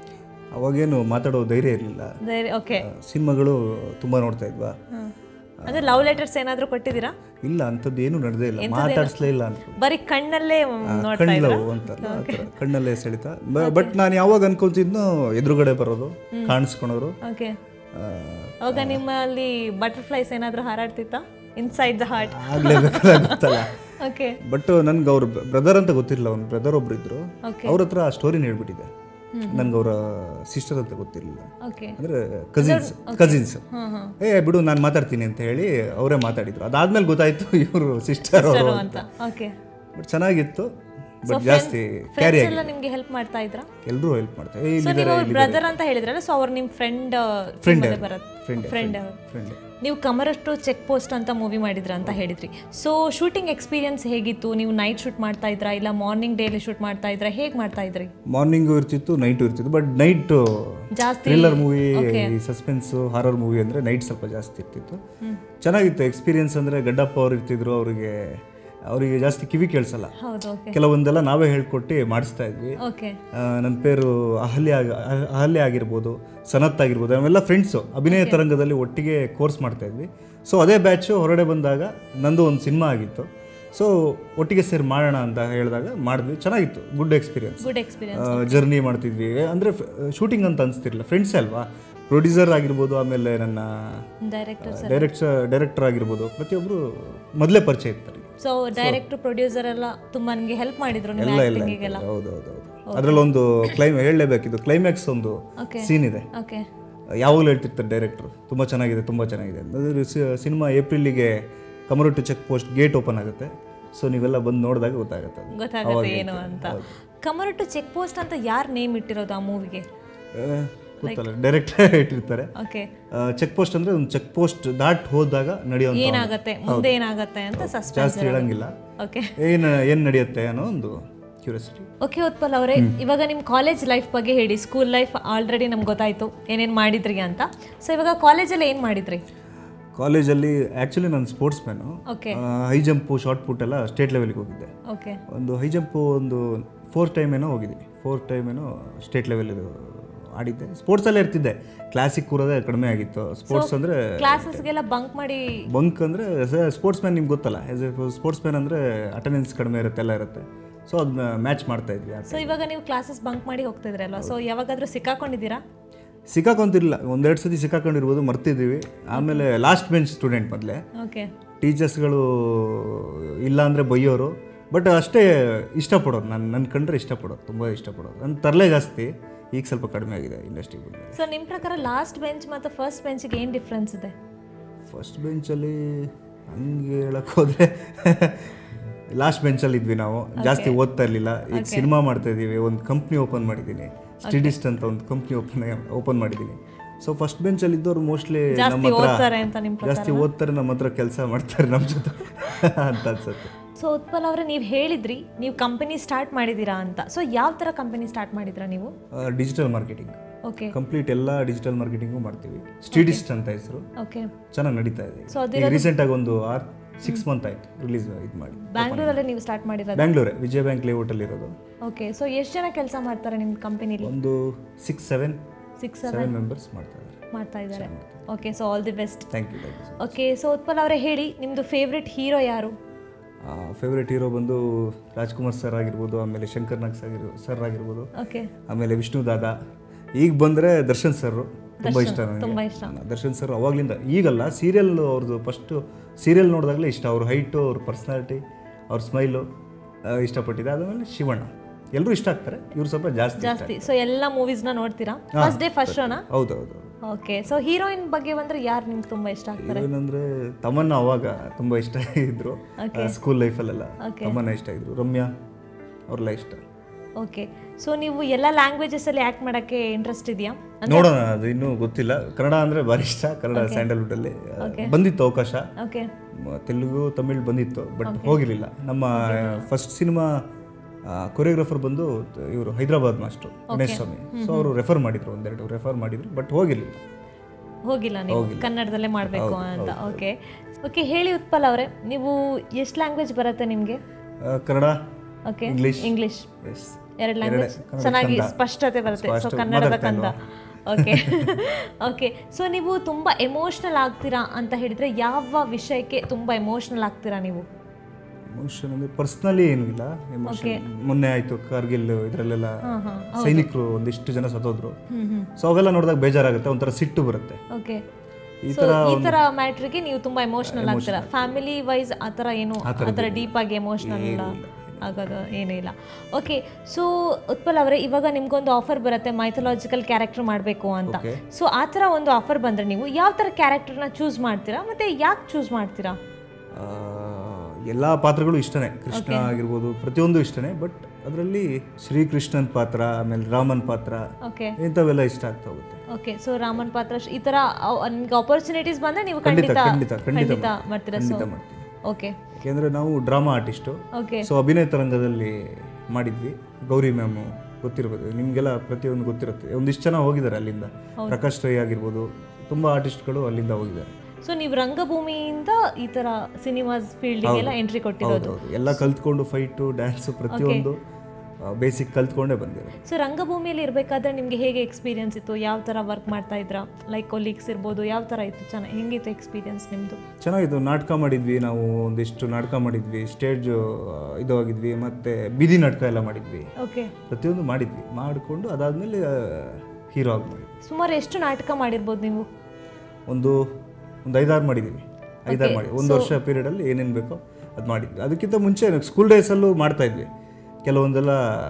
ಅವಾಗೇನು ಮಾತಾಡೋ ಧೈರ್ಯ ಇರಲಿಲ್ಲ ಓಕೆ ಸಿನಿಮಾಗಳು ತುಂಬಾ ನೋಡ್ತಾ ಇದ್ವಾ ಅಂದ್ರೆ ಲವ್ ಲೆಟರ್ಸ್ ಏನಾದರೂ ಕೊಟ್ಟಿದ್ದೀರಾ ಇಲ್ಲ ಅಂಥದ್ದು ಏನು ನಡೆದೇ ಇಲ್ಲ ಮಾತಾಡ್ಸ್ಲೇ ಇಲ್ಲ ಅಂತ ಬರೀ ಕಣ್ಣಲ್ಲೇ ನೋಡ್ತಾ ಕಣ್ಣು ಅಂತಾರಲ್ಲ ಆ ಥರ ಕಣ್ಣಲ್ಲೇ ಸೆಳಿತ ಬಟ್ ನಾನು ಯಾವಾಗ ಅನ್ಕೊಂತಿದ್ನೋ ಎದುರುಗಡೆ ಬರೋದು ಕಾಣಿಸ್ಕೊಳೋರು ಓಕೆ ಆ, ಅವಾಗ ನಿಮ್ಮಲ್ಲಿ ಬಟರ್ಫ್ಲೈಸ್ ಏನಾದರೂ ಹಾರಾಡ್ತಿತ್ತಾ ಇನ್ಸೈಡ್ ದ ಹಾರ್ಟ್ ಆಗ್ಲೇಬೇಕಲ್ಲ ಗೊತ್ತಲ್ಲ ಓಕೆ ಬಟ್ ನನ್ಗೆ ಅವ್ರ ಬ್ರದರ್ ಅಂತ ಗೊತ್ತಿರಲಿಲ್ಲ ಅವ್ನ ಬ್ರದರ್ ಒಬ್ರು ಇದ್ರು Okay. ಅವ್ರ ಹತ್ರ ಆ ಸ್ಟೋರಿನ ಹೇಳ್ಬಿಟ್ಟಿದೆ ನನ್ಗೆ ಅವರ ಸಿಸ್ಟರ್ ಅಂತ ಗೊತ್ತಿರಲಿಲ್ಲ ಓಕೆ ಅಂದ್ರೆ ಕಸಿನ್ಸ್ ಕಸಿನ್ಸ್ ಹಾಂ ಹಾಂ ಏ ಬಿಡು ನಾನು ಮಾತಾಡ್ತೀನಿ ಅಂತ ಹೇಳಿ ಅವರೇ ಮಾತಾಡಿದ್ರು ಅದಾದ್ಮೇಲೆ ಗೊತ್ತಾಯ್ತು ಇವರು ಸಿಸ್ಟರ್ ಅವರು ಅಂತ ಓಕೆ ಬಟ್ ಚೆನ್ನಾಗಿತ್ತು ಬಟ್ ಜಾಸ್ತಿ ಕ್ಯಾರಿ ಎಲ್ಲ ನಿಮ್ಗೆ ಹೆಲ್ಪ್ ಮಾಡ್ತಾ ಇದ್ರಾ ಎಲ್ಲರೂ ಹೆಲ್ಪ್ ಮಾಡ್ತಾರೆ ಏ ಸೊ ನೀವು ಅವ್ರ ಬ್ರದರ್ ಅಂತ ಹೇಳಿದ್ರಲ್ಲ ಸೊ ಅವ್ರು ನಿಮ್ಮ ಫ್ರೆಂಡ್ ಫ್ರೆಂಡ್ ಬರುತ್ತೆ ಫ್ರೆಂಡ್ ಫ್ರೆಂಡ್ ಫ್ರೆಂಡ್ ನೀವು ಕಮರಷ್ಟು ಚೆಕ್ ಪೋಸ್ಟ್ ಅಂತ ಮೂವಿ ಮಾಡಿದ್ರ ಅಂತ ಹೇಳಿದ್ರಿ ಸೊ ಶೂಟಿಂಗ್ ಎಕ್ಸ್ಪೀರಿಯನ್ಸ್ ಹೇಗಿತ್ತು ನೀವು ನೈಟ್ ಶೂಟ್ ಮಾಡ್ತಾ ಇದ್ರಾ ಇಲ್ಲ ಮಾರ್ನಿಂಗ್ ಡೇಲಿ ಶೂಟ್ ಮಾಡ್ತಾ ಇದ್ರಾ ಹೇಗೆ ಮಾಡ್ತಾ ಇದ್ರಿ ಮಾರ್ನಿಂಗು ಇರ್ತಿತ್ತು ನೈಟು ಇರ್ತಿತ್ತು ಬಟ್ ನೈಟ್ ಜಾಸ್ತಿ thriller movie suspense horror movie ಅಂದರೆ ನೈಟ್ ಸ್ವಲ್ಪ ಜಾಸ್ತಿ ಇರ್ತಿತ್ತು ಚೆನ್ನಾಗಿತ್ತು ಎಕ್ಸ್ಪೀರಿಯನ್ಸ್ ಅಂದರೆ ಗಡ್ಡಪ್ಪ ಅವ್ರು ಇರ್ತಿದ್ರು ಅವರಿಗೆ ಅವರಿಗೆ ಜಾಸ್ತಿ ಕಿವಿ ಕೇಳಿಸಲ್ಲ ಹೌದು ಓಕೆ ಕೆಲವೊಂದೆಲ್ಲ ನಾವೇ ಹೇಳ್ಕೊಟ್ಟು ಮಾಡಿಸ್ತಾ ಇದ್ವಿ ಓಕೆ ನನ್ನ ಪೇರು ಅಹಲ್ಯ ಆಗ- ಅಹ- ಅಹಲ್ಯ ಆಗಿರ್ಬೋದು ಸನತ್ ಆಗಿರ್ಬೋದು ನಾವೆಲ್ಲ ಫ್ರೆಂಡ್ಸು ಅಭಿನಯ ತರಂಗದಲ್ಲಿ ಒಟ್ಟಿಗೆ ಕೋರ್ಸ್ ಮಾಡ್ತಾ ಇದ್ವಿ ಸೊ ಅದೇ ಬ್ಯಾಚು ಹೊರಗಡೆ ಬಂದಾಗ ನಂದು ಒಂದು ಸಿನಿಮಾ ಆಗಿತ್ತು ಸೊ ಒಟ್ಟಿಗೆ ಸೇರಿ ಮಾಡೋಣ ಅಂತ ಹೇಳಿದಾಗ ಮಾಡಿದ್ವಿ ಚೆನ್ನಾಗಿತ್ತು good experience good experience journey ಮಾಡ್ತಿದ್ವಿ ಅಂದರೆ ಶೂಟಿಂಗ್ ಅಂತ ಅನಿಸ್ತಿರ್ಲಿಲ್ಲ ಫ್ರೆಂಡ್ಸ್ ಅಲ್ವಾ ಪ್ರೊಡ್ಯೂಸರ್ ಆಗಿರ್ಬೋದು ಆಮೇಲೆ ನನ್ನ ಡೈರೆಕ್ಟರ್ ಡೈರೆಕ್ಟರ್ ಡೈರೆಕ್ಟರ್ ಆಗಿರ್ಬೋದು ಪ್ರತಿಯೊಬ್ಬರು ಮೊದಲೇ ಪರಿಚಯ ಇರ್ತಾರೆ ಸೊ ಡೈರೆಕ್ಟರ್ ಪ್ರೊಡ್ಯೂಸರ್ ಎಲ್ಲ ತುಂಬಾ ನಿಮಗೆ ಹೆಲ್ಪ್ ಮಾಡಿದ್ರು ನಿಮ್ಮ ಎಲ್ಲ ಇಲ್ಲ ಆಕ್ಟಿಂಗಿಗೆಲ್ಲ ಹೌದು ಹೌದು ಹೌದು ಅದರಲ್ಲೊಂದು ಕ್ಲೈಮ್ ಹೇಳಲೇಬೇಕಿದ್ದು ಕ್ಲೈಮ್ಯಾಕ್ಸ್ ಒಂದು Okay. ಸೀನ್ ಇದೆ ಓಕೆ ಯಾವಾಗಲೂ ಹೇಳ್ತಿರ್ತಾರೆ ಡೈರೆಕ್ಟ್ರು ತುಂಬ ಚೆನ್ನಾಗಿದೆ ತುಂಬ ಚೆನ್ನಾಗಿದೆ ಅದು ಸಿನಿಮಾ ಏಪ್ರಿಲಿಗೆ Kamarottu check post gate open ಆಗುತ್ತೆ ಸೊ ನೀವೆಲ್ಲ ಬಂದು ನೋಡಿದಾಗ ಗೊತ್ತಾಗುತ್ತೆ ಅದು ಗೊತ್ತಾಗುತ್ತೆ ಏನು ಅಂತ ಕಮರಟ್ಟು ಚೆಕ್ ಪೋಸ್ಟ್ ಅಂತ ಯಾರು ನೇಮ್ ಇಟ್ಟಿರೋದು ಆ ಮೂವಿಗೆ ಆ, ಗೊತ್ತಲ್ಲ ಡೈರೆಕ್ಟರ್ ಇಟ್ಟಿರ್ತಾರೆ ಓಕೆ ಚೆಕ್ ಪೋಸ್ಟ್ ಅಂದರೆ ಒಂದು ಚೆಕ್ ಪೋಸ್ಟ್ ದಾಟ್ ಹೋದಾಗ ನಡೆಯುವಂಥ ಏನಾಗತ್ತೆ ಮುಂದೆ ಏನಾಗತ್ತೆ ಅಂತ ಸಸ್ಪೆನ್ಸ್ ಜಾಸ್ತಿ ಹೇಳಂಗಿಲ್ಲ ಓಕೆ ಏನು ಏನು ನಡೆಯುತ್ತೆ ಅನ್ನೋ ಒಂದು ಕ್ಯೂರಿಯಾಸಿಟಿ ಓಕೆ ಉತ್ಪಲ್ ಅವರೇ ಇವಾಗ ನಿಮ್ಮ ಕಾಲೇಜ್ ಲೈಫ್ ಬಗ್ಗೆ ಹೇಳಿ ಸ್ಕೂಲ್ ಲೈಫ್ ಆಲ್ರೆಡಿ ನಮ್ಗೆ ಗೊತ್ತಾಯ್ತು ಏನೇನು ಮಾಡಿದ್ರಿ ಅಂತ ಸೊ ಇವಾಗ ಕಾಲೇಜಲ್ಲಿ ಏನು ಮಾಡಿದ್ರಿ ಕಾಲೇಜಲ್ಲಿ ಆ್ಯಕ್ಚುಲಿ ನಾನು sports man okay high jump shot put ಎಲ್ಲ ಸ್ಟೇಟ್ ಲೆವೆಲ್ಗೆ ಹೋಗಿದ್ದೆ ಓಕೆ ಒಂದು ಹೈ ಜಂಪು ಒಂದು ಫೋರ್ ಟೈಮ್ ಏನೋ ಹೋಗಿದ್ದೀನಿ ಫೋರ್ ಟೈಮ್ ಏನೋ ಸ್ಟೇಟ್ ಲೆವೆಲ್ ಆಡಿದ್ದೆ ಸ್ಪೋರ್ಟ್ಸಲ್ಲೇ ಇರ್ತಿದ್ದೆ ಕ್ಲಾಸಿಕ್ ಕೂರೋದೇ ಕಡಿಮೆ ಆಗಿತ್ತು ಸ್ಪೋರ್ಟ್ಸ್ ಅಂದರೆ ಕ್ಲಾಸಸ್ಗೆಲ್ಲ ಬಂಕ್ ಮಾಡಿ ಬಂಕ್ ಅಂದರೆ ಸ್ಪೋರ್ಟ್ಸ್ ಮ್ಯಾನ್ ನಿಮ್ಗೆ ಗೊತ್ತಲ್ಲ ಆಸ್ ಎ ಸ್ಪೋರ್ಟ್ಸ್ ಮ್ಯಾನ್ ಅಂದರೆ ಅಟೆಂಡೆನ್ಸ್ ಕಡಿಮೆ ಇರುತ್ತೆ ಎಲ್ಲ ಇರುತ್ತೆ ಸೊ ಅದು ಮ್ಯಾಚ್ ಮಾಡ್ತಾ ಇದ್ವಿ ಆ ಸೊ ಇವಾಗ ನೀವು ಕ್ಲಾಸಸ್ ಬಂಕ್ ಮಾಡಿ ಹೋಗ್ತಿದ್ರಲ್ವಾ ಸೊ ಯಾವಾಗಾದ್ರೂ ಸಿಕ್ಕಾಕೊಂಡಿದ್ದೀರಾ ಸಿಕ್ಕಾಕೊಂತಿರಲಿಲ್ಲ ಒಂದೆರಡು ಸತಿ ಸಿಕ್ಕಾಕೊಂಡಿರ್ಬೋದು ಮರ್ತಿದ್ದೀವಿ ಆಮೇಲೆ ಲಾಸ್ಟ್ ಬೆಂಚ್ ಸ್ಟೂಡೆಂಟ್ ಮೊದಲೇ ಓಕೆ ಟೀಚರ್ಸ್ಗಳು ಇಲ್ಲ ಅಂದರೆ ಬೈಯೋರು ಬಟ್ ಅಷ್ಟೇ ಇಷ್ಟಪಡೋರು ನಾನು ನನ್ನ ಕಂಡ್ರೆ ಇಷ್ಟಪಡೋರು ತುಂಬ ಇಷ್ಟಪಡೋರು ನನ್ನ ತರಲೆ ಜಾಸ್ತಿ ಈಗ ಸ್ವಲ್ಪ ಕಡಿಮೆ ಆಗಿದೆ ಇಂಡಸ್ಟ್ರಿಗೆ ಬಂದಮೇಲೆ ಸೊ ನಿಮ್ಮ ಪ್ರಕಾರ ಲಾಸ್ಟ್ ಬೆಂಚ್ ಮತ್ತು ಫಸ್ಟ್ ಬೆಂಚ್ಗೆ ಏನು ಡಿಫ್ರೆನ್ಸ್ ಇದೆ ಫಸ್ಟ್ ಬೆಂಚಲ್ಲಿ ಹಂಗೆ ಹೇಳಕ್ಕೆ ಹೋದರೆ ಲಾಸ್ಟ್ ಬೆಂಚಲ್ಲಿ ಇದ್ವಿ ನಾವು ಜಾಸ್ತಿ ಓದ್ತಾ ಇರಲಿಲ್ಲ ಈಗ ಸಿನಿಮಾ ಮಾಡ್ತಾ ಇದ್ದೀವಿ ಒಂದು ಕಂಪ್ನಿ ಓಪನ್ ಮಾಡಿದ್ದೀನಿ ಸ್ಟಿಡಿಸ್ಟ್ ಅಂತ ಒಂದು ಕಂಪ್ನಿ ಓಪನ್ ಓಪನ್ ಮಾಡಿದ್ದೀನಿ ಸೊ ಫಸ್ಟ್ ಬೆಂಚಲ್ಲಿ ಇದ್ದವ್ರು ಮೋಸ್ಟ್ಲಿ ನಮ್ಮ ಜಾಸ್ತಿ ಹತ್ರ ಓದ್ತಾರೆ ಅಂತ ನಿಮ್ಮ ಜಾಸ್ತಿ ಓದ್ತಾರೆ ನಮ್ಮ ಹತ್ರ ಕೆಲಸ ಮಾಡ್ತಾರೆ ನಮ್ಮ ಜೊತೆ ಅಂತ ಅನ್ಸುತ್ತೆ ಸೊ ಉತ್ಪಲ್ ಅವರೇ ನೀವು ಹೇಳಿದ್ರಿ ನೀವು ಕಂಪನಿ ಸ್ಟಾರ್ಟ್ ಮಾಡಿದ್ದೀರಾ ಅಂತ ಸೊ ಯಾವ ಥರ ಕಂಪನಿ ಸ್ಟಾರ್ಟ್ ಮಾಡಿದ್ರಾ ನೀವು ಡಿಜಿಟಲ್ ಮಾರ್ಕೆಟಿಂಗ್ ಓಕೆ ಕಂಪ್ಲೀಟ್ ಎಲ್ಲ ಡಿಜಿಟಲ್ ಮಾರ್ಕೆಟಿಂಗು ಮಾಡ್ತೀವಿ ಸ್ಟಿಡಿಸ್ಟ್ ಅಂತ ಹೆಸರು ಓಕೆ ಚೆನ್ನಾಗಿ ನಡೀತಾ ಇದೆ ಸೊ ಅದು ಈಗ ರೀಸೆಂಟಾಗಿ ಒಂದು ಆರು ಸಿಕ್ಸ್ ಮಂತ್ ಆಯಿತು ರಿಲೀಸ್ ಇದು ಮಾಡಿ ಬ್ಯಾಂಗ್ಳೂರಲ್ಲೇ ನೀವು ಸ್ಟಾರ್ಟ್ ಮಾಡಿರೋದು ಬ್ಯಾಂಗ್ಳೂರೇ ವಿಜಯ ಬ್ಯಾಂಕ್ ಲೇಔಟಲ್ಲಿ ಇರೋದು ಓಕೆ ಸೊ ಎಷ್ಟು ಜನ ಕೆಲಸ ಮಾಡ್ತಾರೆ ನಿಮ್ಮ ಕಂಪನಿಲಿ ಒಂದು six seven six seven members ಮಾಡ್ತಾ ಇದ್ದಾರೆ ಮಾಡ್ತಾ ಇದ್ದಾರೆ okay so all the best thank you thank you okay so Utpal ಅವರೇ ಹೇಳಿ ನಿಮ್ಮದು ಫೇವ್ರೆಟ್ ಹೀರೋ ಯಾರು ಫೇವ್ರೆಟ್ ಹೀರೋ ಬಂದು ರಾಜ್ಕುಮಾರ್ ಸರ್ ಆಗಿರ್ಬೋದು ಆಮೇಲೆ ಶಂಕರ್ ನಾಗ್ ಆಗಿರ್ಬೋದು ಸರ್ ಆಗಿರ್ಬೋದು ಓಕೆ ಆಮೇಲೆ ವಿಷ್ಣು ದಾದಾ ಈಗ ಬಂದರೆ ದರ್ಶನ್ ಸರ್ ತುಂಬ ಇಷ್ಟ ತುಂಬ ನನಗೆ ಇಷ್ಟ ದರ್ಶನ್ ಸರ್ ಅವಾಗ್ಲಿಂದ ಈಗಲ್ಲ ಸೀರಿಯಲ್ ಅವ್ರದ್ದು ಫಸ್ಟು ಸೀರಿಯಲ್ ನೋಡಿದಾಗಲೇ ಇಷ್ಟ ಅವ್ರ ಹೈಟು ಅವ್ರ ಪರ್ಸ್ನಾಲಿಟಿ ಅವ್ರ ಸ್ಮೈಲು ಇಷ್ಟಪಟ್ಟಿದೆ ಆದಮೇಲೆ ಶಿವಣ್ಣ ಎಲ್ಲರೂ ಇಷ್ಟ ಆಗ್ತಾರೆ ಇವ್ರು ಸ್ವಲ್ಪ ಜಾಸ್ತಿ ಇಷ್ಟ. ಜಾಸ್ತಿ ಸೊ ಎಲ್ಲ ಮೂವೀಸ್ನ ನೋಡ್ತೀರಾ ಫಸ್ಟ್ ಡೇ ಫಸ್ಟ್ ಶೋನಾ ಹೌದು ಹೌದು ಓಕೆ ಸೊ ಹೀರೋಯಿನ್ ಬಗ್ಗೆ ಬಂದ್ರೆ ಯಾರು ನಿಮ್ಗೆ ತುಂಬ ಇಷ್ಟ ಆಗ್ತಾರೆ ಏನಂದ್ರೆ ತಮನ್ನ ಅವಾಗ ತುಂಬ ಇಷ್ಟ ಇದ್ರು ಸ್ಕೂಲ್ ಲೈಫಲ್ಲೆಲ್ಲ ತಮನ್ನ ಇಷ್ಟ ಇದ್ರು ರಮ್ಯಾ ಅವ್ರೆಲ್ಲ ಇಷ್ಟ ಓಕೆ ಸೊ ನೀವು ಎಲ್ಲ ಲ್ಯಾಂಗ್ವೇಜಸಲ್ಲಿ ಆ್ಯಕ್ಟ್ ಮಾಡೋಕ್ಕೆ ಇಂಟ್ರೆಸ್ಟ್ ಇದೆಯಾ ನೋಡೋಣ ಅದು ಇನ್ನೂ ಗೊತ್ತಿಲ್ಲ ಕನ್ನಡ ಅಂದರೆ ಭಾರಿ ಇಷ್ಟ ಕನ್ನಡ ಸ್ಯಾಂಡಲ್ವುಡಲ್ಲಿ ಬಂದಿತ್ತು ಅವಕಾಶ ಓಕೆ ಮ- ತೆಲುಗು ತಮಿಳ್ ಬಂದಿತ್ತು ಬಟ್ ಹೋಗಿರಲಿಲ್ಲ ನಮ್ಮ ಫಸ್ಟ್ ಸಿನಿಮಾ ಕೊರಿಯೋಗ್ರಾಫರ್ ಬಂದು ಇವರು ಹೈದರಾಬಾದ್ ಮಾಸ್ಟ್ರು ಗಣೇಶ್ ಸ್ವಾಮಿ ಸೊ ಅವರು ರೆಫರ್ ಮಾಡಿದ್ರು ಒಂದೆರಡು ರೆಫರ್ ಮಾಡಿದ್ರು ಬಟ್ ಹೋಗಿರಲಿಲ್ಲ ಹೋಗಿಲ್ಲ ನೀವು ಕನ್ನಡದಲ್ಲೇ ಮಾಡಬೇಕು ಅಂತ ಓಕೆ ಓಕೆ ಹೇಳಿ ಉತ್ಪಲ್ ಅವರೇ ನೀವು ಎಷ್ಟು ಲ್ಯಾಂಗ್ವೇಜ್ ಬರುತ್ತೆ ನಿಮಗೆ Kannada okay English English yes ಎರಡು ಲ್ಯಾಂಗ್ವೇಜ್ ಚೆನ್ನಾಗಿ ಸ್ಪಷ್ಟತೆ ಬರುತ್ತೆ ಸೊ ಕನ್ನಡದ ಕಂದ ಓಕೆ ಓಕೆ ಸೊ ನೀವು ತುಂಬ ಎಮೋಷ್ನಲ್ ಆಗ್ತೀರಾ ಅಂತ ಹೇಳಿದ್ರೆ ಯಾವ ವಿಷಯಕ್ಕೆ ತುಂಬ ಎಮೋಷ್ನಲ್ ಆಗ್ತೀರಾ ನೀವು ಎಮೋಷನ್ ಅಂದರೆ ಪರ್ಸ್ನಲಿ ಏನೂ ಇಲ್ಲ ಎಮೋಷನ್ ಮೊನ್ನೆ ಆಯಿತು ಕಾರ್ಗಿಲ್ ಇದರಲ್ಲೆಲ್ಲ ಹಾಂ ಹಾಂ ಸೈನಿಕರು ಒಂದಿಷ್ಟು ಜನ ಸತ್ತೋದ್ರು ಹ್ಞೂ ಹ್ಞೂ ಸೊ ಅವೆಲ್ಲ ನೋಡಿದಾಗ ಬೇಜಾರಾಗುತ್ತೆ ಒಂಥರ ಸಿಟ್ಟು ಬರುತ್ತೆ ಓಕೆ ಈ ಸೊ ಈ ತರ ಮ್ಯಾಟ್ರಿಗೆ ನೀವು ತುಂಬಾ ಎಮೋಷನಲ್ ಆಗ್ತೀರಾ ಫ್ಯಾಮಿಲಿ ವೈಸ್ ಆ ಥರ ಏನು ಆ ಥರ ಡೀಪ್ ಆಗಿ ಎಮೋಷನಲ್ ಆಗೋದು ಏನೂ ಇಲ್ಲ ಓಕೆ ಸೊ ಉತ್ಪಲ್ ಅವರೇ ಇವಾಗ ನಿಮ್ಗೊಂದು ಆಫರ್ ಬರುತ್ತೆ ಮೈಥಲಾಜಿಕಲ್ ಕ್ಯಾರೆಕ್ಟರ್ ಮಾಡಬೇಕು ಅಂತ Okay. ಸೊ ಆ ಥರ ಒಂದು ಆಫರ್ ಬಂದರೆ ನೀವು ಯಾವ ಥರ ಕ್ಯಾರೆಕ್ಟರ್ನ ಚೂಸ್ ಮಾಡ್ತೀರಾ ಮತ್ತೆ ಯಾಕೆ ಚೂಸ್ ಮಾಡ್ತೀರಾ ಎಲ್ಲ ಪಾತ್ರಗಳು ಇಷ್ಟನೇ ಕೃಷ್ಣ ಆಗಿರ್ಬೋದು ಪ್ರತಿಯೊಂದು ಇಷ್ಟನೇ ಬಟ್ ಅದರಲ್ಲಿ ಶ್ರೀಕೃಷ್ಣನ್ ಪಾತ್ರ ಆಮೇಲೆ ರಾಮನ್ ಪಾತ್ರ ಓಕೆ ಇಂಥವೆಲ್ಲ ಇಷ್ಟ ಆಗ್ತಾ ಹೋಗುತ್ತೆ ಓಕೆ ಸೊ ರಾಮನ್ ಪಾತ್ರ ಶ- ಈ ಥರ ಅವ್- ನಿಮ್ಗೆ ಆಪರ್ಚುನಿಟೀಸ್ ಬಂದರೆ ನೀವು ಖಂಡಿತ ಖಂಡಿತ ಖಂಡಿತ ಖಂಡಿತ ಖಂಡಿತ ಮಾಡ್ತೀರಾ ಸೊ ಖಂಡಿತ ಮಾಡ್ತೀನಿ ಓಕೆ ಯಾಕೆಂದರೆ ನಾವು ಡ್ರಾಮಾ ಆರ್ಟಿಸ್ಟು ಓಕೆ ಸೊ ಅಭಿನಯ ತರಂಗದಲ್ಲಿ ಮಾಡಿದ್ವಿ ಗೌರಿ ಮ್ಯಾಮು ಗೊತ್ತಿರ್ಬೋದು ನಿಮಗೆಲ್ಲ ಪ್ರತಿಯೊಂದು ಗೊತ್ತಿರುತ್ತೆ ಒಂದಿಷ್ಟು ಜನ ಹೋಗಿದ್ದಾರೆ ಅಲ್ಲಿಂದ ಪ್ರಕಾಶ್ ರೈ ಆಗಿರ್ಬೋದು ತುಂಬ ಆರ್ಟಿಸ್ಟ್ಗಳು ಅಲ್ಲಿಂದ ಹೋಗಿದ್ದಾರೆ ಸೊ ನೀವು ರಂಗಭೂಮಿಯಿಂದ ಈ ತರ ಸಿನಿಮಾಸ್ ಫೀಲ್ಡಿಗೆಲ್ಲ ಎಂಟ್ರಿ ಕೊಟ್ಟಿರೋದು ಹೌದು ಎಲ್ಲ ಕಲ್ತ್ಕೊಂಡು ಫೈಟು ಡ್ಯಾನ್ಸು ಪ್ರತಿಯೊಂದು ಬೇಸಿಕ್ ಕಲ್ತ್ಕೊಂಡೇ ಬಂದಿರೋ ಸೊ ರಂಗಭೂಮಿಯಲ್ಲಿ ಇರಬೇಕಾದ್ರೆ ನಿಮಗೆ ಹೇಗೆ ಎಕ್ಸ್ಪೀರಿಯನ್ಸ್ ಇತ್ತು ಯಾವ ಥರ ವರ್ಕ್ ಮಾಡ್ತಾ ಇದ್ರಾ ಲೈಕ್ ಕೊಲೀಗ್ಸ್ ಇರ್ಬೋದು ಯಾವ ಥರ ಇತ್ತು ಚೆನ್ನಾಗಿ ಹೆಂಗಿತ್ತು ಎಕ್ಸ್ಪೀರಿಯನ್ಸ್ ನಿಮ್ಮದು ಚೆನ್ನಾಗಿತ್ತು ನಾಟಕ ಮಾಡಿದ್ವಿ ನಾವು ಒಂದಿಷ್ಟು ನಾಟಕ ಮಾಡಿದ್ವಿ ಸ್ಟೇಜ್ ಇದು ಆಗಿದ್ವಿ ಮತ್ತು ಬೀದಿ ನಾಟಕ ಎಲ್ಲ ಮಾಡಿದ್ವಿ ಓಕೆ ಪ್ರತಿಯೊಂದು ಮಾಡಿದ್ವಿ ಮಾಡಿಕೊಂಡು ಅದಾದಮೇಲೆ ಹೀರೋ ಆಗಿ ಮಾಡಿದ್ವಿ ಸುಮಾರು ಎಷ್ಟು ನಾಟಕ ಮಾಡಿರ್ಬೋದು ನೀವು ಒಂದು ಒಂದು ಐದಾರು ಮಾಡಿದ್ದೀವಿ ಐದಾರು ಮಾಡಿ ಒಂದು ವರ್ಷ ಪೀರಿಯಡಲ್ಲಿ ಏನೇನು ಬೇಕೋ ಅದು ಮಾಡಿದ್ವಿ ಅದಕ್ಕಿಂತ ಮುಂಚೆ ಸ್ಕೂಲ್ ಡೇಸಲ್ಲೂ ಮಾಡ್ತಾ ಇದ್ವಿ ಕೆಲವೊಂದೆಲ್ಲ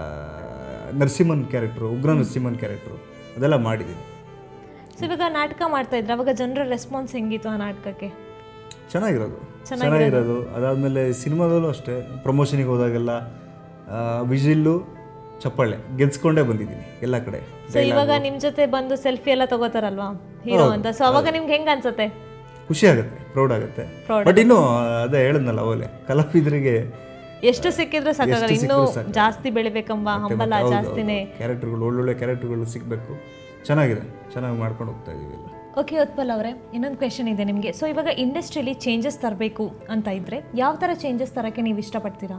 ನರಸಿಂಹನ್ ಕ್ಯಾರೆಕ್ಟ್ರು ಉಗ್ರ ನರಸಿಂಹನ್ ಕ್ಯಾರೆಕ್ಟ್ರು ಅದೆಲ್ಲ ಮಾಡಿದ್ದೀವಿ ಸೊ ಇವಾಗ ನಾಟಕ ಮಾಡ್ತಾ ಇದ್ರೆ ಅವಾಗ ಜನರ ರೆಸ್ಪಾನ್ಸ್ ಹೆಂಗಿತ್ತು ಆ ನಾಟಕಕ್ಕೆ ಚೆನ್ನಾಗಿರೋದು ಚೆನ್ನಾಗಿರೋದು ಅದಾದಮೇಲೆ ಸಿನಿಮಾದಲ್ಲೂ ಅಷ್ಟೇ ಪ್ರಮೋಷನಿಗೆ ಹೋದಾಗೆಲ್ಲ ವಿಜಿಲ್ಲು ಚಪ್ಪಾಳೆ ಗೆದ್ಸ್ಕೊಂಡೇ ಬಂದಿದ್ದೀನಿ ಎಲ್ಲ ಕಡೆ ಸೊ ಇವಾಗ ನಿಮ್ಮ ಜೊತೆ ಬಂದು ಸೆಲ್ಫಿ ಎಲ್ಲ ತಗೋತಾರಲ್ವಾ ಹೀರೋ ಅಂತ ಸೊ ಅವಾಗ ನಿಮ್ಗೆ ಹೆಂಗ್ ಅನ್ಸುತ್ತೆ ಖುಷಿ ಆಗುತ್ತೆ ಪ್ರೌಡ್ ಆಗುತ್ತೆ ಬಟ್ ಇನ್ನು ಅದೇ ಹೇಳಿದ್ನಲ್ಲ ಅವಲೇ ಕಲಾವಿದರಿಗೆ ಎಷ್ಟು ಸಿಕ್ಕಿದ್ರು ಸಾಕಾಗಲ್ಲ ಇನ್ನೂ ಜಾಸ್ತಿ ಬೆಳಿಬೇಕಂಬ ಹಂಬಲ ಜಾಸ್ತಿನೇ ಕ್ಯಾರೆಕ್ಟರ್ಗಳು ಒಳ್ಳೊಳ್ಳೆ ಕ್ಯಾರೆಕ್ಟರ್ಗಳು ಸಿಗಬೇಕು ಚೆನ್ನಾಗಿದೆ ಚೆನ್ನಾಗಿ ಮಾಡ್ಕೊಂಡು ಹೋಗ್ತಾ ಇದೀವಿ ಎಲ್ಲ ಓಕೆ ಉತ್ಪಲ್ ಅವರೇ ಇನ್ನೊಂದು ಕ್ವೆಶನ್ ಇದೆ ನಿಮಗೆ ಸೊ ಇವಾಗ ಇಂಡಸ್ಟ್ರಿಯಲ್ಲಿ ಚೇಂಜಸ್ ತರಬೇಕು ಅಂತ ಇದ್ರೆ ಯಾವ ಥರ ಚೇಂಜಸ್ ತರಕ್ಕೆ ನೀವು ಇಷ್ಟಪಡ್ತೀರಾ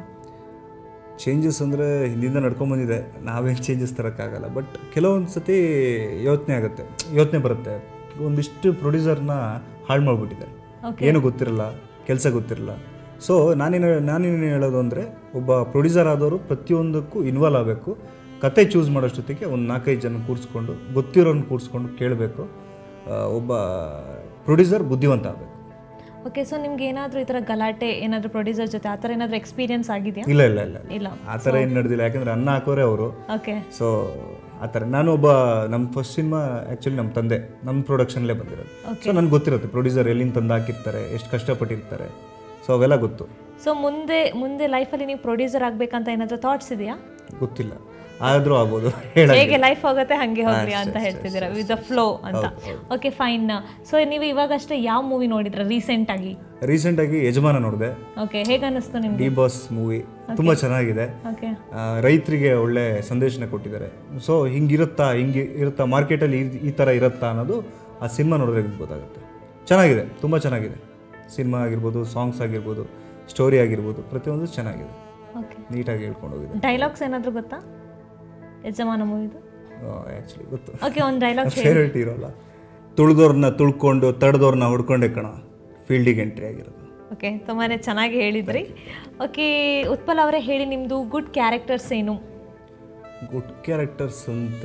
ಚೇಂಜಸ್ ಅಂದರೆ ಹಿಂದಿಂದ ನಡ್ಕೊಂಬಂದಿದೆ ನಾವೇನು ಚೇಂಜಸ್ ತರೋಕ್ಕಾಗಲ್ಲ ಬಟ್ ಕೆಲವೊಂದು ಸತಿ ಯೋಚನೆ ಆಗುತ್ತೆ ಯೋಚನೆ ಬರುತ್ತೆ ಒಂದಿಷ್ಟು ಪ್ರೊಡ್ಯೂಸರ್ನ ಹಾಳು ಮಾಡಿಬಿಟ್ಟಿದ್ದಾರೆ ಏನು ಗೊತ್ತಿರಲ್ಲ ಕೆಲಸ ಗೊತ್ತಿರಲ್ಲ ಸೊ ನಾನೇನು ನಾನೇನು ಹೇಳೋದು ಅಂದರೆ ಒಬ್ಬ ಪ್ರೊಡ್ಯೂಸರ್ ಆದವರು ಪ್ರತಿಯೊಂದಕ್ಕೂ ಇನ್ವಾಲ್ವ್ ಆಗಬೇಕು ಕತೆ ಚೂಸ್ ಮಾಡೋಷ್ಟೊತ್ತಿಗೆ ಒಂದು ನಾಲ್ಕೈದು ಜನ ಕೂರಿಸ್ಕೊಂಡು ಗೊತ್ತಿರೋನ್ ಕೂರಿಸ್ಕೊಂಡು ಕೇಳಬೇಕು ಒಬ್ಬ ಪ್ರೊಡ್ಯೂಸರ್ ಬುದ್ಧಿವಂತ ಆಗಬೇಕು ಓಕೆ ಸೊ ನಿಮ್ಗೆ ಏನಾದರೂ ಈ ಥರ ಗಲಾಟೆ ಏನಾದರೂ ಪ್ರೊಡ್ಯೂಸರ್ ಜೊತೆ ಆ ಥರ ಏನಾದರೂ ಎಕ್ಸ್ಪೀರಿಯನ್ಸ್ ಆಗಿದೆಯಾ ಇಲ್ಲ ಇಲ್ಲ ಇಲ್ಲ ಇಲ್ಲ ಆ ಥರ ಏನು ನಡೆದಿಲ್ಲ ಯಾಕಂದರೆ ಅನ್ನ ಹಾಕೋರೆ ಅವರು ಓಕೆ ಸೊ ಆ ಥರ ನಾನು ಒಬ್ಬ ನಮ್ಮ ಫಸ್ಟ್ ಸಿನಿಮಾ ಆ್ಯಕ್ಚುಲಿ ನಮ್ಮ ತಂದೆ ನಮ್ಮ ಪ್ರೊಡಕ್ಷನ್ಲೇ ಬಂದಿರೋದು ಸೊ ನನಗೆ ಗೊತ್ತಿರುತ್ತೆ ಪ್ರೊಡ್ಯೂಸರ್ ಎಲ್ಲಿಂದ ತಂದು ಹಾಕಿರ್ತಾರೆ ಎಷ್ಟು ಕಷ್ಟಪಟ್ಟಿರ್ತಾರೆ ಸೊ ಅವೆಲ್ಲ ಗೊತ್ತು ಸೊ ಮುಂದೆ ಮುಂದೆ ಲೈಫಲ್ಲಿ ನೀವು ಪ್ರೊಡ್ಯೂಸರ್ ಆಗಬೇಕಂತ ಏನಾದರೂ ಥಾಟ್ಸ್ ಇದೆಯಾ ಗೊತ್ತಿಲ್ಲ ಆದರೂ ಆಗ್ಬೋದು ಹೇಳ ಹೇಗೆ ಲೈಫ್ ಹೋಗುತ್ತೆ ಹಾಗೆ ಹೋಗ್ಲಿ ಅಂತ ಹೇಳ್ತಿದ್ದೀರಾ ವಿತ್ ದ ಫ್ಲೋ ಅಂತ ಓಕೆ ಫೈನ್ ಸೊ ನೀವು ಇವಾಗಷ್ಟೇ ಯಾವ ಮೂವಿ ನೋಡಿದ್ರ ರೀಸೆಂಟ್ ಆಗಿ ರೀಸೆಂಟಾಗಿ ಯಜಮಾನ ನೋಡಿದೆ ಓಕೆ ಹೇಗೆ ಅನ್ನಿಸ್ತು ನಿಮ್ಗೆ ಡಿ ಬಾಸ್ ಮೂವಿ ತುಂಬ ಚೆನ್ನಾಗಿದೆ ಓಕೆ ಆ, ರೈತರಿಗೆ ಒಳ್ಳೆ ಸಂದೇಶನ ಕೊಟ್ಟಿದ್ದಾರೆ ಸೊ ಹಿಂಗಿರುತ್ತಾ ಹಿಂಗೆ ಇರುತ್ತಾ ಮಾರ್ಕೆಟಲ್ಲಿ ಈ- ಈ ಥರ ಇರುತ್ತಾ ಅನ್ನೋದು ಆ ಸಿನಿಮಾ ನೋಡಿದ್ರೆ ಗೊತ್ತಾಗುತ್ತೆ ಚೆನ್ನಾಗಿದೆ ತುಂಬ ಚೆನ್ನಾಗಿದೆ ಸಿನಿಮಾ ಆಗಿರ್ಬೋದು ಸಾಂಗ್ಸ್ ಆಗಿರ್ಬೋದು ಸ್ಟೋರಿ ಆಗಿರ್ಬೋದು ಪ್ರತಿಯೊಂದು ಚೆನ್ನಾಗಿದೆ ಓಕೆ ನೀಟಾಗಿ ಹೇಳ್ಕೊಂಡು ಹೋಗಿದೆ ಡೈಲಾಗ್ಸ್ ಏನಾದರೂ ಗೊತ್ತಾ ಯಜಮಾನ ಮೂವಿದು ಆ್ಯಕ್ಚುಲಿ ಗೊತ್ತು ಓಕೆ ಒಂದು ಡೈಲಾಗ್ ಫೇವ್ರೇಟ್ ಇರೋಲ್ಲ ತುಳಿದವ್ರನ್ನ ತುಳ್ಕೊಂಡು ತಡೆದವ್ರನ್ನ ಹೊಡ್ಕೊಂಡೆ ಕಣ ಫೀಲ್ಡಿಗೆ ಎಂಟ್ರಿ ಆಗಿರೋದು ಓಕೆ ತುಂಬಾ ಚೆನ್ನಾಗಿ ಹೇಳಿದ್ರಿ ಓಕೆ ಉತ್ಪಲ್ ಅವರೇ ಹೇಳಿ ನಿಮ್ಮದು ಗುಡ್ ಕ್ಯಾರೆಕ್ಟರ್ಸ್ ಏನು ಗುಡ್ ಕ್ಯಾರೆಕ್ಟರ್ಸ್ ಅಂತ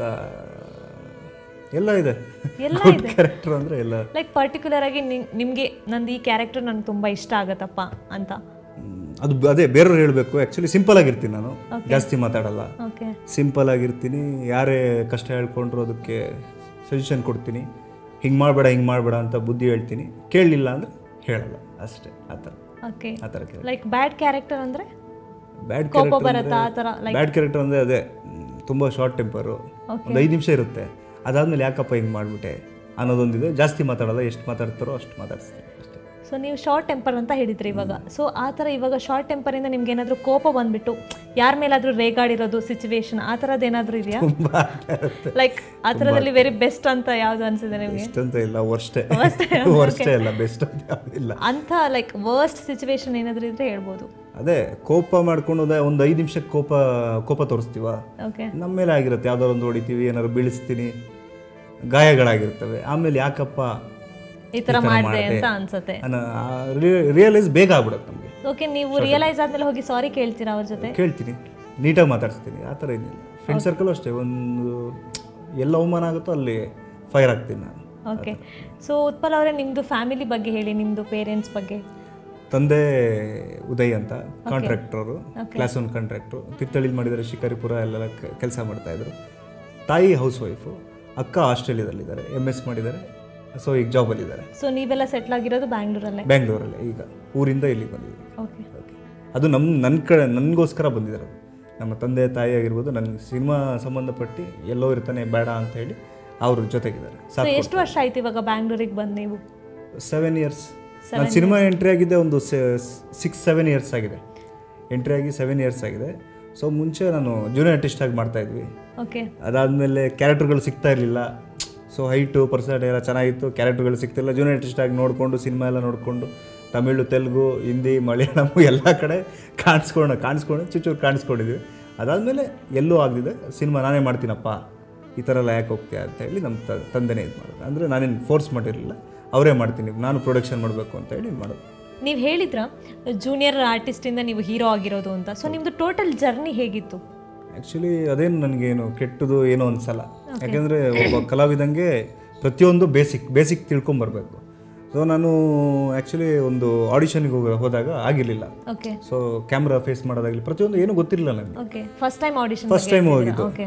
ಎಲ್ಲ ಇದೆ ಎಲ್ಲ ಗುಡ್ ಕ್ಯಾರೆಕ್ಟರ್ ಅಂದರೆ ಎಲ್ಲ ಲೈಕ್ ಪರ್ಟಿಕ್ಯುಲರ್ ಆಗಿ ನಿಮಗೆ ನಂದು ಈ ಕ್ಯಾರೆಕ್ಟರ್ ನನಗೆ ತುಂಬ ಇಷ್ಟ ಆಗತ್ತಪ್ಪ ಅಂತ ಹ್ಮ್, ಅದು ಬ- ಅದೇ ಬೇರೆಯವ್ರು ಹೇಳಬೇಕು ಆ್ಯಕ್ಚುಲಿ ಸಿಂಪಲ್ ಆಗಿರ್ತೀನಿ ನಾನು ಜಾಸ್ತಿ ಮಾತಾಡಲ್ಲ ಓಕೆ ಸಿಂಪಲ್ ಆಗಿರ್ತೀನಿ ಯಾರೇ ಕಷ್ಟ ಹೇಳ್ಕೊಂಡ್ರು ಅದಕ್ಕೆ ಸಜೆಷನ್ ಕೊಡ್ತೀನಿ ಹಿಂಗೆ ಮಾಡಬೇಡ ಹಿಂಗೆ ಮಾಡಬೇಡ ಅಂತ ಬುದ್ಧಿ ಹೇಳ್ತೀನಿ ಕೇಳಲಿಲ್ಲ ಅಂದರೆ ಹೇಳಲ್ಲ ಅಷ್ಟೇ ಆ ಥರ ಓಕೆ ಆ ಥರ ಕ್ಯಾರೆಕ್ಟರ್ ಲೈಕ್ ಬ್ಯಾಡ್ ಕ್ಯಾರೆಕ್ಟರ್ ಅಂದರೆ ಬ್ಯಾಡ್ ಕೋಪ ಬರುತ್ತಾ ಆ ಥರ ಲೈಕ್ ಬ್ಯಾಡ್ ಕ್ಯಾರೆಕ್ಟರ್ ಅಂದರೆ ಅದೇ ಮ್, ತುಂಬ ಶಾರ್ಟ್ ಟೆಂಪರು ಒಂದು ಐದು ನಿಮಿಷ ಇರುತ್ತೆ ಅದಾದಮೇಲೆ ಯಾಕಪ್ಪ ಹಿಂಗೆ ಮಾಡಿಬಿಟ್ಟೆ ಅನ್ನೋದೊಂದಿದೆ ಜಾಸ್ತಿ ಮಾತಾಡಲ್ಲ ಎಷ್ಟು ಮಾತಾಡ್ತಾರೋ ಅಷ್ಟು ಮಾತಾಡಿಸ್ತೀನಿ ಅಷ್ಟೇ ಸೊ ನೀವು ಶಾರ್ಟ್ ಟೆಂಪರ್ ಅಂತ ಹೇಳಿದ್ರಿ ಇವಾಗ ಸೊ ಆ ಥರ ಇವಾಗ ಶಾರ್ಟ್ ಟೆಂಪರಿಂದ ನಿಮ್ಗೆ ಏನಾದರೂ ಕೋಪ ಬಂದ್ಬಿಟ್ಟು ಯಾರ ಮೇಲಾದರೂ ರೇಗಾಡಿರೋದು ಸಿಚುವೇಶನ್ ಆ ಥರದ್ದು ಏನಾದರೂ ಇದೆಯಾ ತುಂಬ ಇರುತ್ತೆ ಲೈಕ್ ಆ ಥರದಲ್ಲಿ ವೆರಿ ಬೆಸ್ಟ್ ಅಂತ ಯಾವ್ದು ಅನ್ಸಿದೆ ನಿಮಗೆ ಎಷ್ಟಂತ ಇಲ್ಲ ವರ್ಸ್ಟೇ Worst ಏ, ವರ್ಸ್ಟೇ ಇಲ್ಲ ಬೆಸ್ಟ್ ಅಂತ ಯಾವುದಿಲ್ಲ ಅಂತ ಲೈಕ್ ವರ್ಸ್ಟ್ ಸಿಚುವೇಶನ್ ಏನಾದರೂ ಇದ್ರೆ ಹೇಳ್ಬೋದು ಅದೇ ಕೋಪ ಮಾಡ್ಕೊಂಡು ಹೋದ ಒಂದು ಐದು ನಿಮಿಷಕ್ಕೆ ಕೋಪ ಕೋಪ ತೋರಿಸ್ತೀವ ಓಕೆ ನಮ್ಮ ಮೇಲೆ ಆಗಿರುತ್ತೆ ಯಾವ್ದಾದ್ರು ಒಂದು ಹೊಡಿತೀವಿ ಏನಾದ್ರು ಬೀಳಿಸ್ತೀನಿ ಗಾಯಗಳಾಗಿರ್ತವೆ ಆಮೇಲೆ ಯಾಕಪ್ಪ ಈ ಥರ ಮಾಡಿದೆ ಅಂತ ಅನ್ಸುತ್ತೆ ರಿಯಲೈಸ್ ಬೇಗ ಆಗ್ಬಿಡುತ್ತೆ ನಮಗೆ ಓಕೆ ನೀವು ರಿಯಲೈಸ್ ಆದ್ಮೇಲೆ ಹೋಗಿ ಸಾರಿ ಕೇಳ್ತೀರಾ ಅವ್ರ ಜೊತೆ ಕೇಳ್ತೀನಿ ನೀಟಾಗಿ ಮಾತಾಡಿಸ್ತೀನಿ ಆ ಥರ ಏನಿಲ್ಲ ಫ್ರೆಂಡ್ ಸರ್ಕಲ್ ಅಷ್ಟೇ ಒಂದು ಎಲ್ಲ ಅವಮಾನ ಆಗುತ್ತೋ ಅಲ್ಲಿ ಫೈರ್ ಆಗ್ತೀನಿ ನಾನು ಓಕೆ ಸೊ ಉತ್ಪಲ್ ಅವರೇ ನಿಮ್ಮದು ಫ್ಯಾಮಿಲಿ ಬಗ್ಗೆ ಹೇಳಿ ನಿಮ್ಮದು ಪೇರೆಂಟ್ಸ್ ಬಗ್ಗೆ ತಂದೆ ಉದಯ್ ಅಂತ ಕಾಂಟ್ರಾಕ್ಟ್ರವರು ಕ್ಲಾಸ್ ಒನ್ ಕಾಂಟ್ರಾಕ್ಟ್ರು ತಿರ್ತಳಿಲಿ ಮಾಡಿದ್ದಾರೆ ಶಿಕಾರಿಪುರ ಎಲ್ಲ ಕೆಲಸ ಮಾಡ್ತಾಯಿದ್ರು ತಾಯಿ ಹೌಸ್ ವೈಫು ಅಕ್ಕ ಆಸ್ಟ್ರೇಲಿಯಾದಲ್ಲಿದ್ದಾರೆ ಎಮ್ ಎಸ್ ಮಾಡಿದ್ದಾರೆ ಸೊ ಈಗ ಜಾಬಲ್ಲಿದ್ದಾರೆ ಸೊ ನೀವೆಲ್ಲ ಸೆಟ್ಲ್ ಆಗಿರೋದು ಬ್ಯಾಂಗ್ಳೂರಲ್ಲೇ ಬ್ಯಾಂಗ್ಳೂರಲ್ಲೇ ಈಗ ಊರಿಂದ ಇಲ್ಲಿಗೆ ಬಂದಿದ್ದೀವಿ ಓಕೆ ಓಕೆ ಅದು ನಮ್ಮ ನನ್ನ ಕಡೆ ನನಗೋಸ್ಕರ ಬಂದಿದ್ದಾರೆ ಅದು. ನಮ್ಮ ತಂದೆ ತಾಯಿ ಆಗಿರ್ಬೋದು ನನಗೆ ಸಿನಿಮಾ ಸಂಬಂಧಪಟ್ಟು ಎಲ್ಲೋ ಇರ್ತಾನೆ ಬೇಡ ಅಂತ ಹೇಳಿ ಅವ್ರ ಜೊತೆಗಿದ್ದಾರೆ ಸೊ ಎಷ್ಟು ವರ್ಷ ಆಯ್ತು ಇವಾಗ ಬ್ಯಾಂಗ್ಳೂರಿಗೆ ಬಂದು ನೀವು ಸೆವೆನ್ ಇಯರ್ಸ್ ನಾನು ಸಿನಿಮಾ ಎಂಟ್ರಿ ಆಗಿದ್ದೆ ಒಂದು ಸಿಕ್ಸ್ ಸೆವೆನ್ ಇಯರ್ಸ್ ಆಗಿದೆ ಎಂಟ್ರಿ ಆಗಿ ಸೆವೆನ್ ಇಯರ್ಸ್ ಆಗಿದೆ ಸೊ ಮುಂಚೆ ನಾನು ಜೂನಿಯರ್ ಆರ್ಟಿಸ್ಟ್ ಆಗಿ ಮಾಡ್ತಾ ಇದ್ವಿ ಓಕೆ ಅದಾದಮೇಲೆ ಕ್ಯಾರೆಕ್ಟರ್ಗಳು ಸಿಗ್ತಾ ಇರಲಿಲ್ಲ ಸೊ ಹೈಟು ಪರ್ಸೆಂಟ್ ಎಲ್ಲ ಚೆನ್ನಾಗಿತ್ತು ಕ್ಯಾರೆಕ್ಟರ್ಗಳು ಸಿಗ್ತಿಲ್ಲ ಜೂನಿಯರ್ ಆರ್ಟಿಸ್ಟ್ ಆಗಿ ನೋಡಿಕೊಂಡು ಸಿನಿಮಾ ಎಲ್ಲ ನೋಡಿಕೊಂಡು ತಮಿಳು ತೆಲುಗು ಹಿಂದಿ ಮಲಯಾಳಮು ಎಲ್ಲ ಕಡೆ ಕಾಣಿಸ್ಕೊಂಡು ಕಾಣಿಸ್ಕೊಂಡು ಚೂಚೂರು ಕಾಣಿಸ್ಕೊಂಡಿದ್ವಿ ಅದಾದಮೇಲೆ ಎಲ್ಲೂ ಆಗದಿದೆ ಸಿನಿಮಾ ನಾನೇ ಮಾಡ್ತೀನಪ್ಪ ಈ ಥರ ಎಲ್ಲ ಯಾಕೆ ಹೋಗ್ತೀಯ ಅಂತ ಹೇಳಿ ನಮ್ಮ ತ ತಂದೆನೇ ಇದು ಮಾಡೋದು ಅಂದರೆ ನಾನೇನು ಫೋರ್ಸ್ ಮಾಡಿರಲಿಲ್ಲ ಅವರೇ ಮಾಡ್ತೀನಿ ನಾನು ಪ್ರೊಡಕ್ಷನ್ ಮಾಡಬೇಕು ಅಂತ ಹೇಳಿ ಮಾಡೋದು ನೀವು ಹೇಳಿದ್ರ ಜೂನಿಯರ್ ಆರ್ಟಿಸ್ಟಿಂದ ನೀವು ಹೀರೋ ಆಗಿರೋದು ಅಂತ ಸೊ ನಿಮ್ಮದು ಟೋಟಲ್ ಜರ್ನಿ ಹೇಗಿತ್ತು ಆ್ಯಕ್ಚುಲಿ ಅದೇನು ನನಗೇನು ಕೆಟ್ಟದು ಏನೋ ಅನ್ಸಲ್ಲ ಯಾಕೆಂದರೆ ಒಬ್ಬ ಕಲಾವಿದಂಗೆ ಪ್ರತಿಯೊಂದು ಬೇಸಿಕ್ ಬೇಸಿಕ್ ತಿಳ್ಕೊಂಬರ್ಬೇಕು ಸೊ ನಾನು ಆ್ಯಕ್ಚುಲಿ ಒಂದು ಆಡಿಷನ್ಗೆ ಹೋಗ ಹೋದಾಗ ಆಗಿರಲಿಲ್ಲ ಓಕೆ ಸೊ ಕ್ಯಾಮ್ರಾ ಫೇಸ್ ಮಾಡೋದಾಗಲಿ ಪ್ರತಿಯೊಂದು ಏನೂ ಗೊತ್ತಿರಲಿಲ್ಲ ನನಗೆ okay first time audition first time ಹೋಗಿದ್ದು ಓಕೆ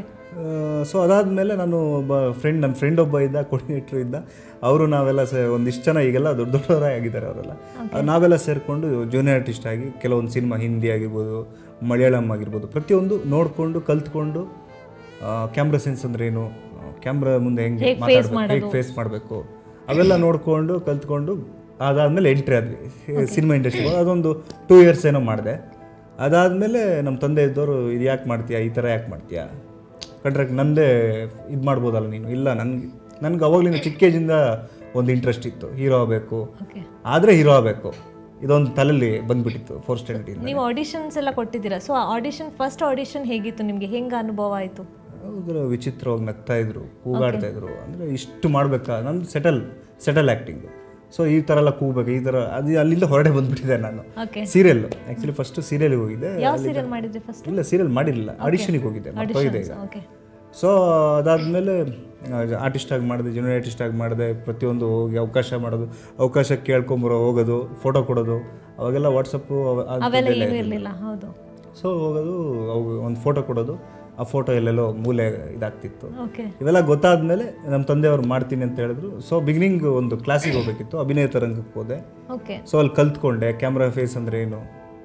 ಸೊ ಅದಾದಮೇಲೆ ನಾನು ಒಬ್ಬ ಫ್ರೆಂಡ್ ನನ್ನ ಫ್ರೆಂಡ್ ಒಬ್ಬ ಇದ್ದ ಕೋರ್ಡಿನೇಟ್ರು ಇದ್ದ ಅವರು ನಾವೆಲ್ಲ ಸೇ ಒಂದಿಷ್ಟು ಜನ ಈಗೆಲ್ಲ ದೊಡ್ಡ ದೊಡ್ಡವರೇ ಆಗಿದ್ದಾರೆ ಅವರೆಲ್ಲ ನಾವೆಲ್ಲ ಸೇರಿಕೊಂಡು ಜೂನಿಯರ್ ಆರ್ಟಿಸ್ಟ್ ಆಗಿ ಕೆಲವೊಂದು ಸಿನಿಮಾ ಹಿಂದಿ ಆಗಿರ್ಬೋದು ಮಲಯಾಳಂ ಆಗಿರ್ಬೋದು ಪ್ರತಿಯೊಂದು ನೋಡಿಕೊಂಡು ಕಲ್ತ್ಕೊಂಡು ಕ್ಯಾಮ್ರಾ ಸೆನ್ಸ್ ಅಂದ್ರೆ ಏನು ಕ್ಯಾಮ್ರಾ ಮುಂದೆ ಹೆಂಗೆ ಮಾತಾಡಬೇಕು ಹೇಗೆ ಫೇಸ್ ಮಾಡಬೇಕು ಅವೆಲ್ಲ ನೋಡಿಕೊಂಡು ಕಲ್ತ್ಕೊಂಡು ಅದಾದಮೇಲೆ ಎಂಟ್ರಿ ಆದ್ವಿ ಸಿನಿಮಾ ಇಂಡಸ್ಟ್ರಿ ಅದೊಂದು ಟೂ ಇಯರ್ಸ್ ಏನೋ ಮಾಡಿದೆ ಅದಾದಮೇಲೆ ನಮ್ಮ ತಂದೆ ಇದ್ದವರು ಇದು ಯಾಕೆ ಮಾಡ್ತೀಯಾ ಈ ಥರ ಯಾಕೆ ಮಾಡ್ತೀಯಾ ಕಂಟ್ರಾಕ್ಟ್ ನಂದೇ ಇದು ಮಾಡ್ಬೋದಲ್ಲ ನೀನು ಇಲ್ಲ ನನಗೆ ನನಗೆ ಅವಾಗಲಿಂದ ಚಿಕ್ಕ ಏಜಿಂದ ಒಂದು ಇಂಟ್ರೆಸ್ಟ್ ಇತ್ತು ಹೀರೋ ಆಗಬೇಕು ಓಕೆ ಆದರೆ ಹೀರೋ ಆಗಬೇಕು ಇದೊಂದು ತಲೆಯಲ್ಲಿ ಬಂದ್ಬಿಟ್ಟಿತ್ತು ಫೋರ್ ಸ್ಟ್ಯಾಂಡರ್ಡಿಂದ ನೀವು ಆಡಿಷನ್ಸ್ ಎಲ್ಲ ಕೊಟ್ಟಿದ್ದೀರಾ ಸೊ ಆಡಿಷನ್ ಫಸ್ಟ್ ಆಡಿಷನ್ ಹೇಗಿತ್ತು ನಿಮಗೆ ಹೆಂಗೆ ಅನುಭವ ಆಯಿತು ಹೌದ್ರ ವಿಚಿತ್ರವಾಗಿ ನಗ್ತಾ ಇದ್ರು ಕೂಗಾಡ್ತಾ ಇದ್ರು ಅಂದರೆ ಇಷ್ಟು ಮಾಡಬೇಕಾ ನಂದು ಸೆಟಲ್ ಸೆಟಲ್ ಆ್ಯಕ್ಟಿಂಗು ಸೊ ಈ ಥರ ಎಲ್ಲ ಕೂಗ್ಬೇಕು ಈ ಥರ ಅದು ಅಲ್ಲಿಂದ ಹೊರಡೆ ಬಂದ್ಬಿಟ್ಟಿದೆ ನಾನು ಓಕೆ ಸೀರಿಯಲ್ ಆ್ಯಕ್ಚುಲಿ ಫಸ್ಟ್ ಸೀರಿಯಲ್ಗೆ ಹೋಗಿದ್ದೆ ಯಾವ ಸೀರಿಯಲ್ ಮಾಡಿದ್ರಿ ಫಸ್ಟ್ ಇಲ್ಲ ಸೀರಿಯಲ್ ಮಾಡಿರಲಿಲ್ಲ ಆಡಿಷನಿಗೆ ಹೋಗಿದ್ದೆ ಮರ್ತೋಗಿದೆ ಈಗ ಓಕೆ ಸೊ ಅದಾದಮೇಲೆ ಆರ್ಟಿಸ್ಟಾಗಿ ಮಾಡಿದೆ ಜೂನಿಯರ್ ಆರ್ಟಿಸ್ಟಾಗಿ ಮಾಡಿದೆ ಪ್ರತಿಯೊಂದು ಹೋಗಿ ಅವಕಾಶ ಮಾಡೋದು ಅವಕಾಶ ಕೇಳ್ಕೊಂಬರೋ ಹೋಗೋದು ಫೋಟೋ ಕೊಡೋದು ಅವಾಗೆಲ್ಲ ವಾಟ್ಸಪ್ಪು ಅವೆಲ್ಲ ಏನೂ ಇರಲಿಲ್ಲ ಹೌದು ಸೊ ಹೋಗೋದು ಅವು ಒಂದು ಫೋಟೋ ಕೊಡೋದು ಆ ಫೋಟೋ ಎಲ್ಲೆಲ್ಲೋ ಮೂಲೆ ಇದಾಗ್ತಿತ್ತು ಓಕೆ ಇವೆಲ್ಲ ಗೊತ್ತಾದ್ಮೇಲೆ ನಮ್ಮ ತಂದೆಯವ್ರು ಮಾಡ್ತೀನಿ ಅಂತ ಹೇಳಿದ್ರು ಸೊ ಬಿಗಿನಿಂಗ್ ಒಂದು ಕ್ಲಾಸಿಗೆ ಹೋಗ್ಬೇಕಿತ್ತು ಅಭಿನಯ ತರಂಗಕ್ಕೆ ಹೋದೆ ಓಕೆ ಸೊ ಅಲ್ಲಿ ಕಲ್ತ್ಕೊಂಡೆ ಕ್ಯಾಮ್ರಾ ಫೇಸ್ ಅಂದರೆ ಏನು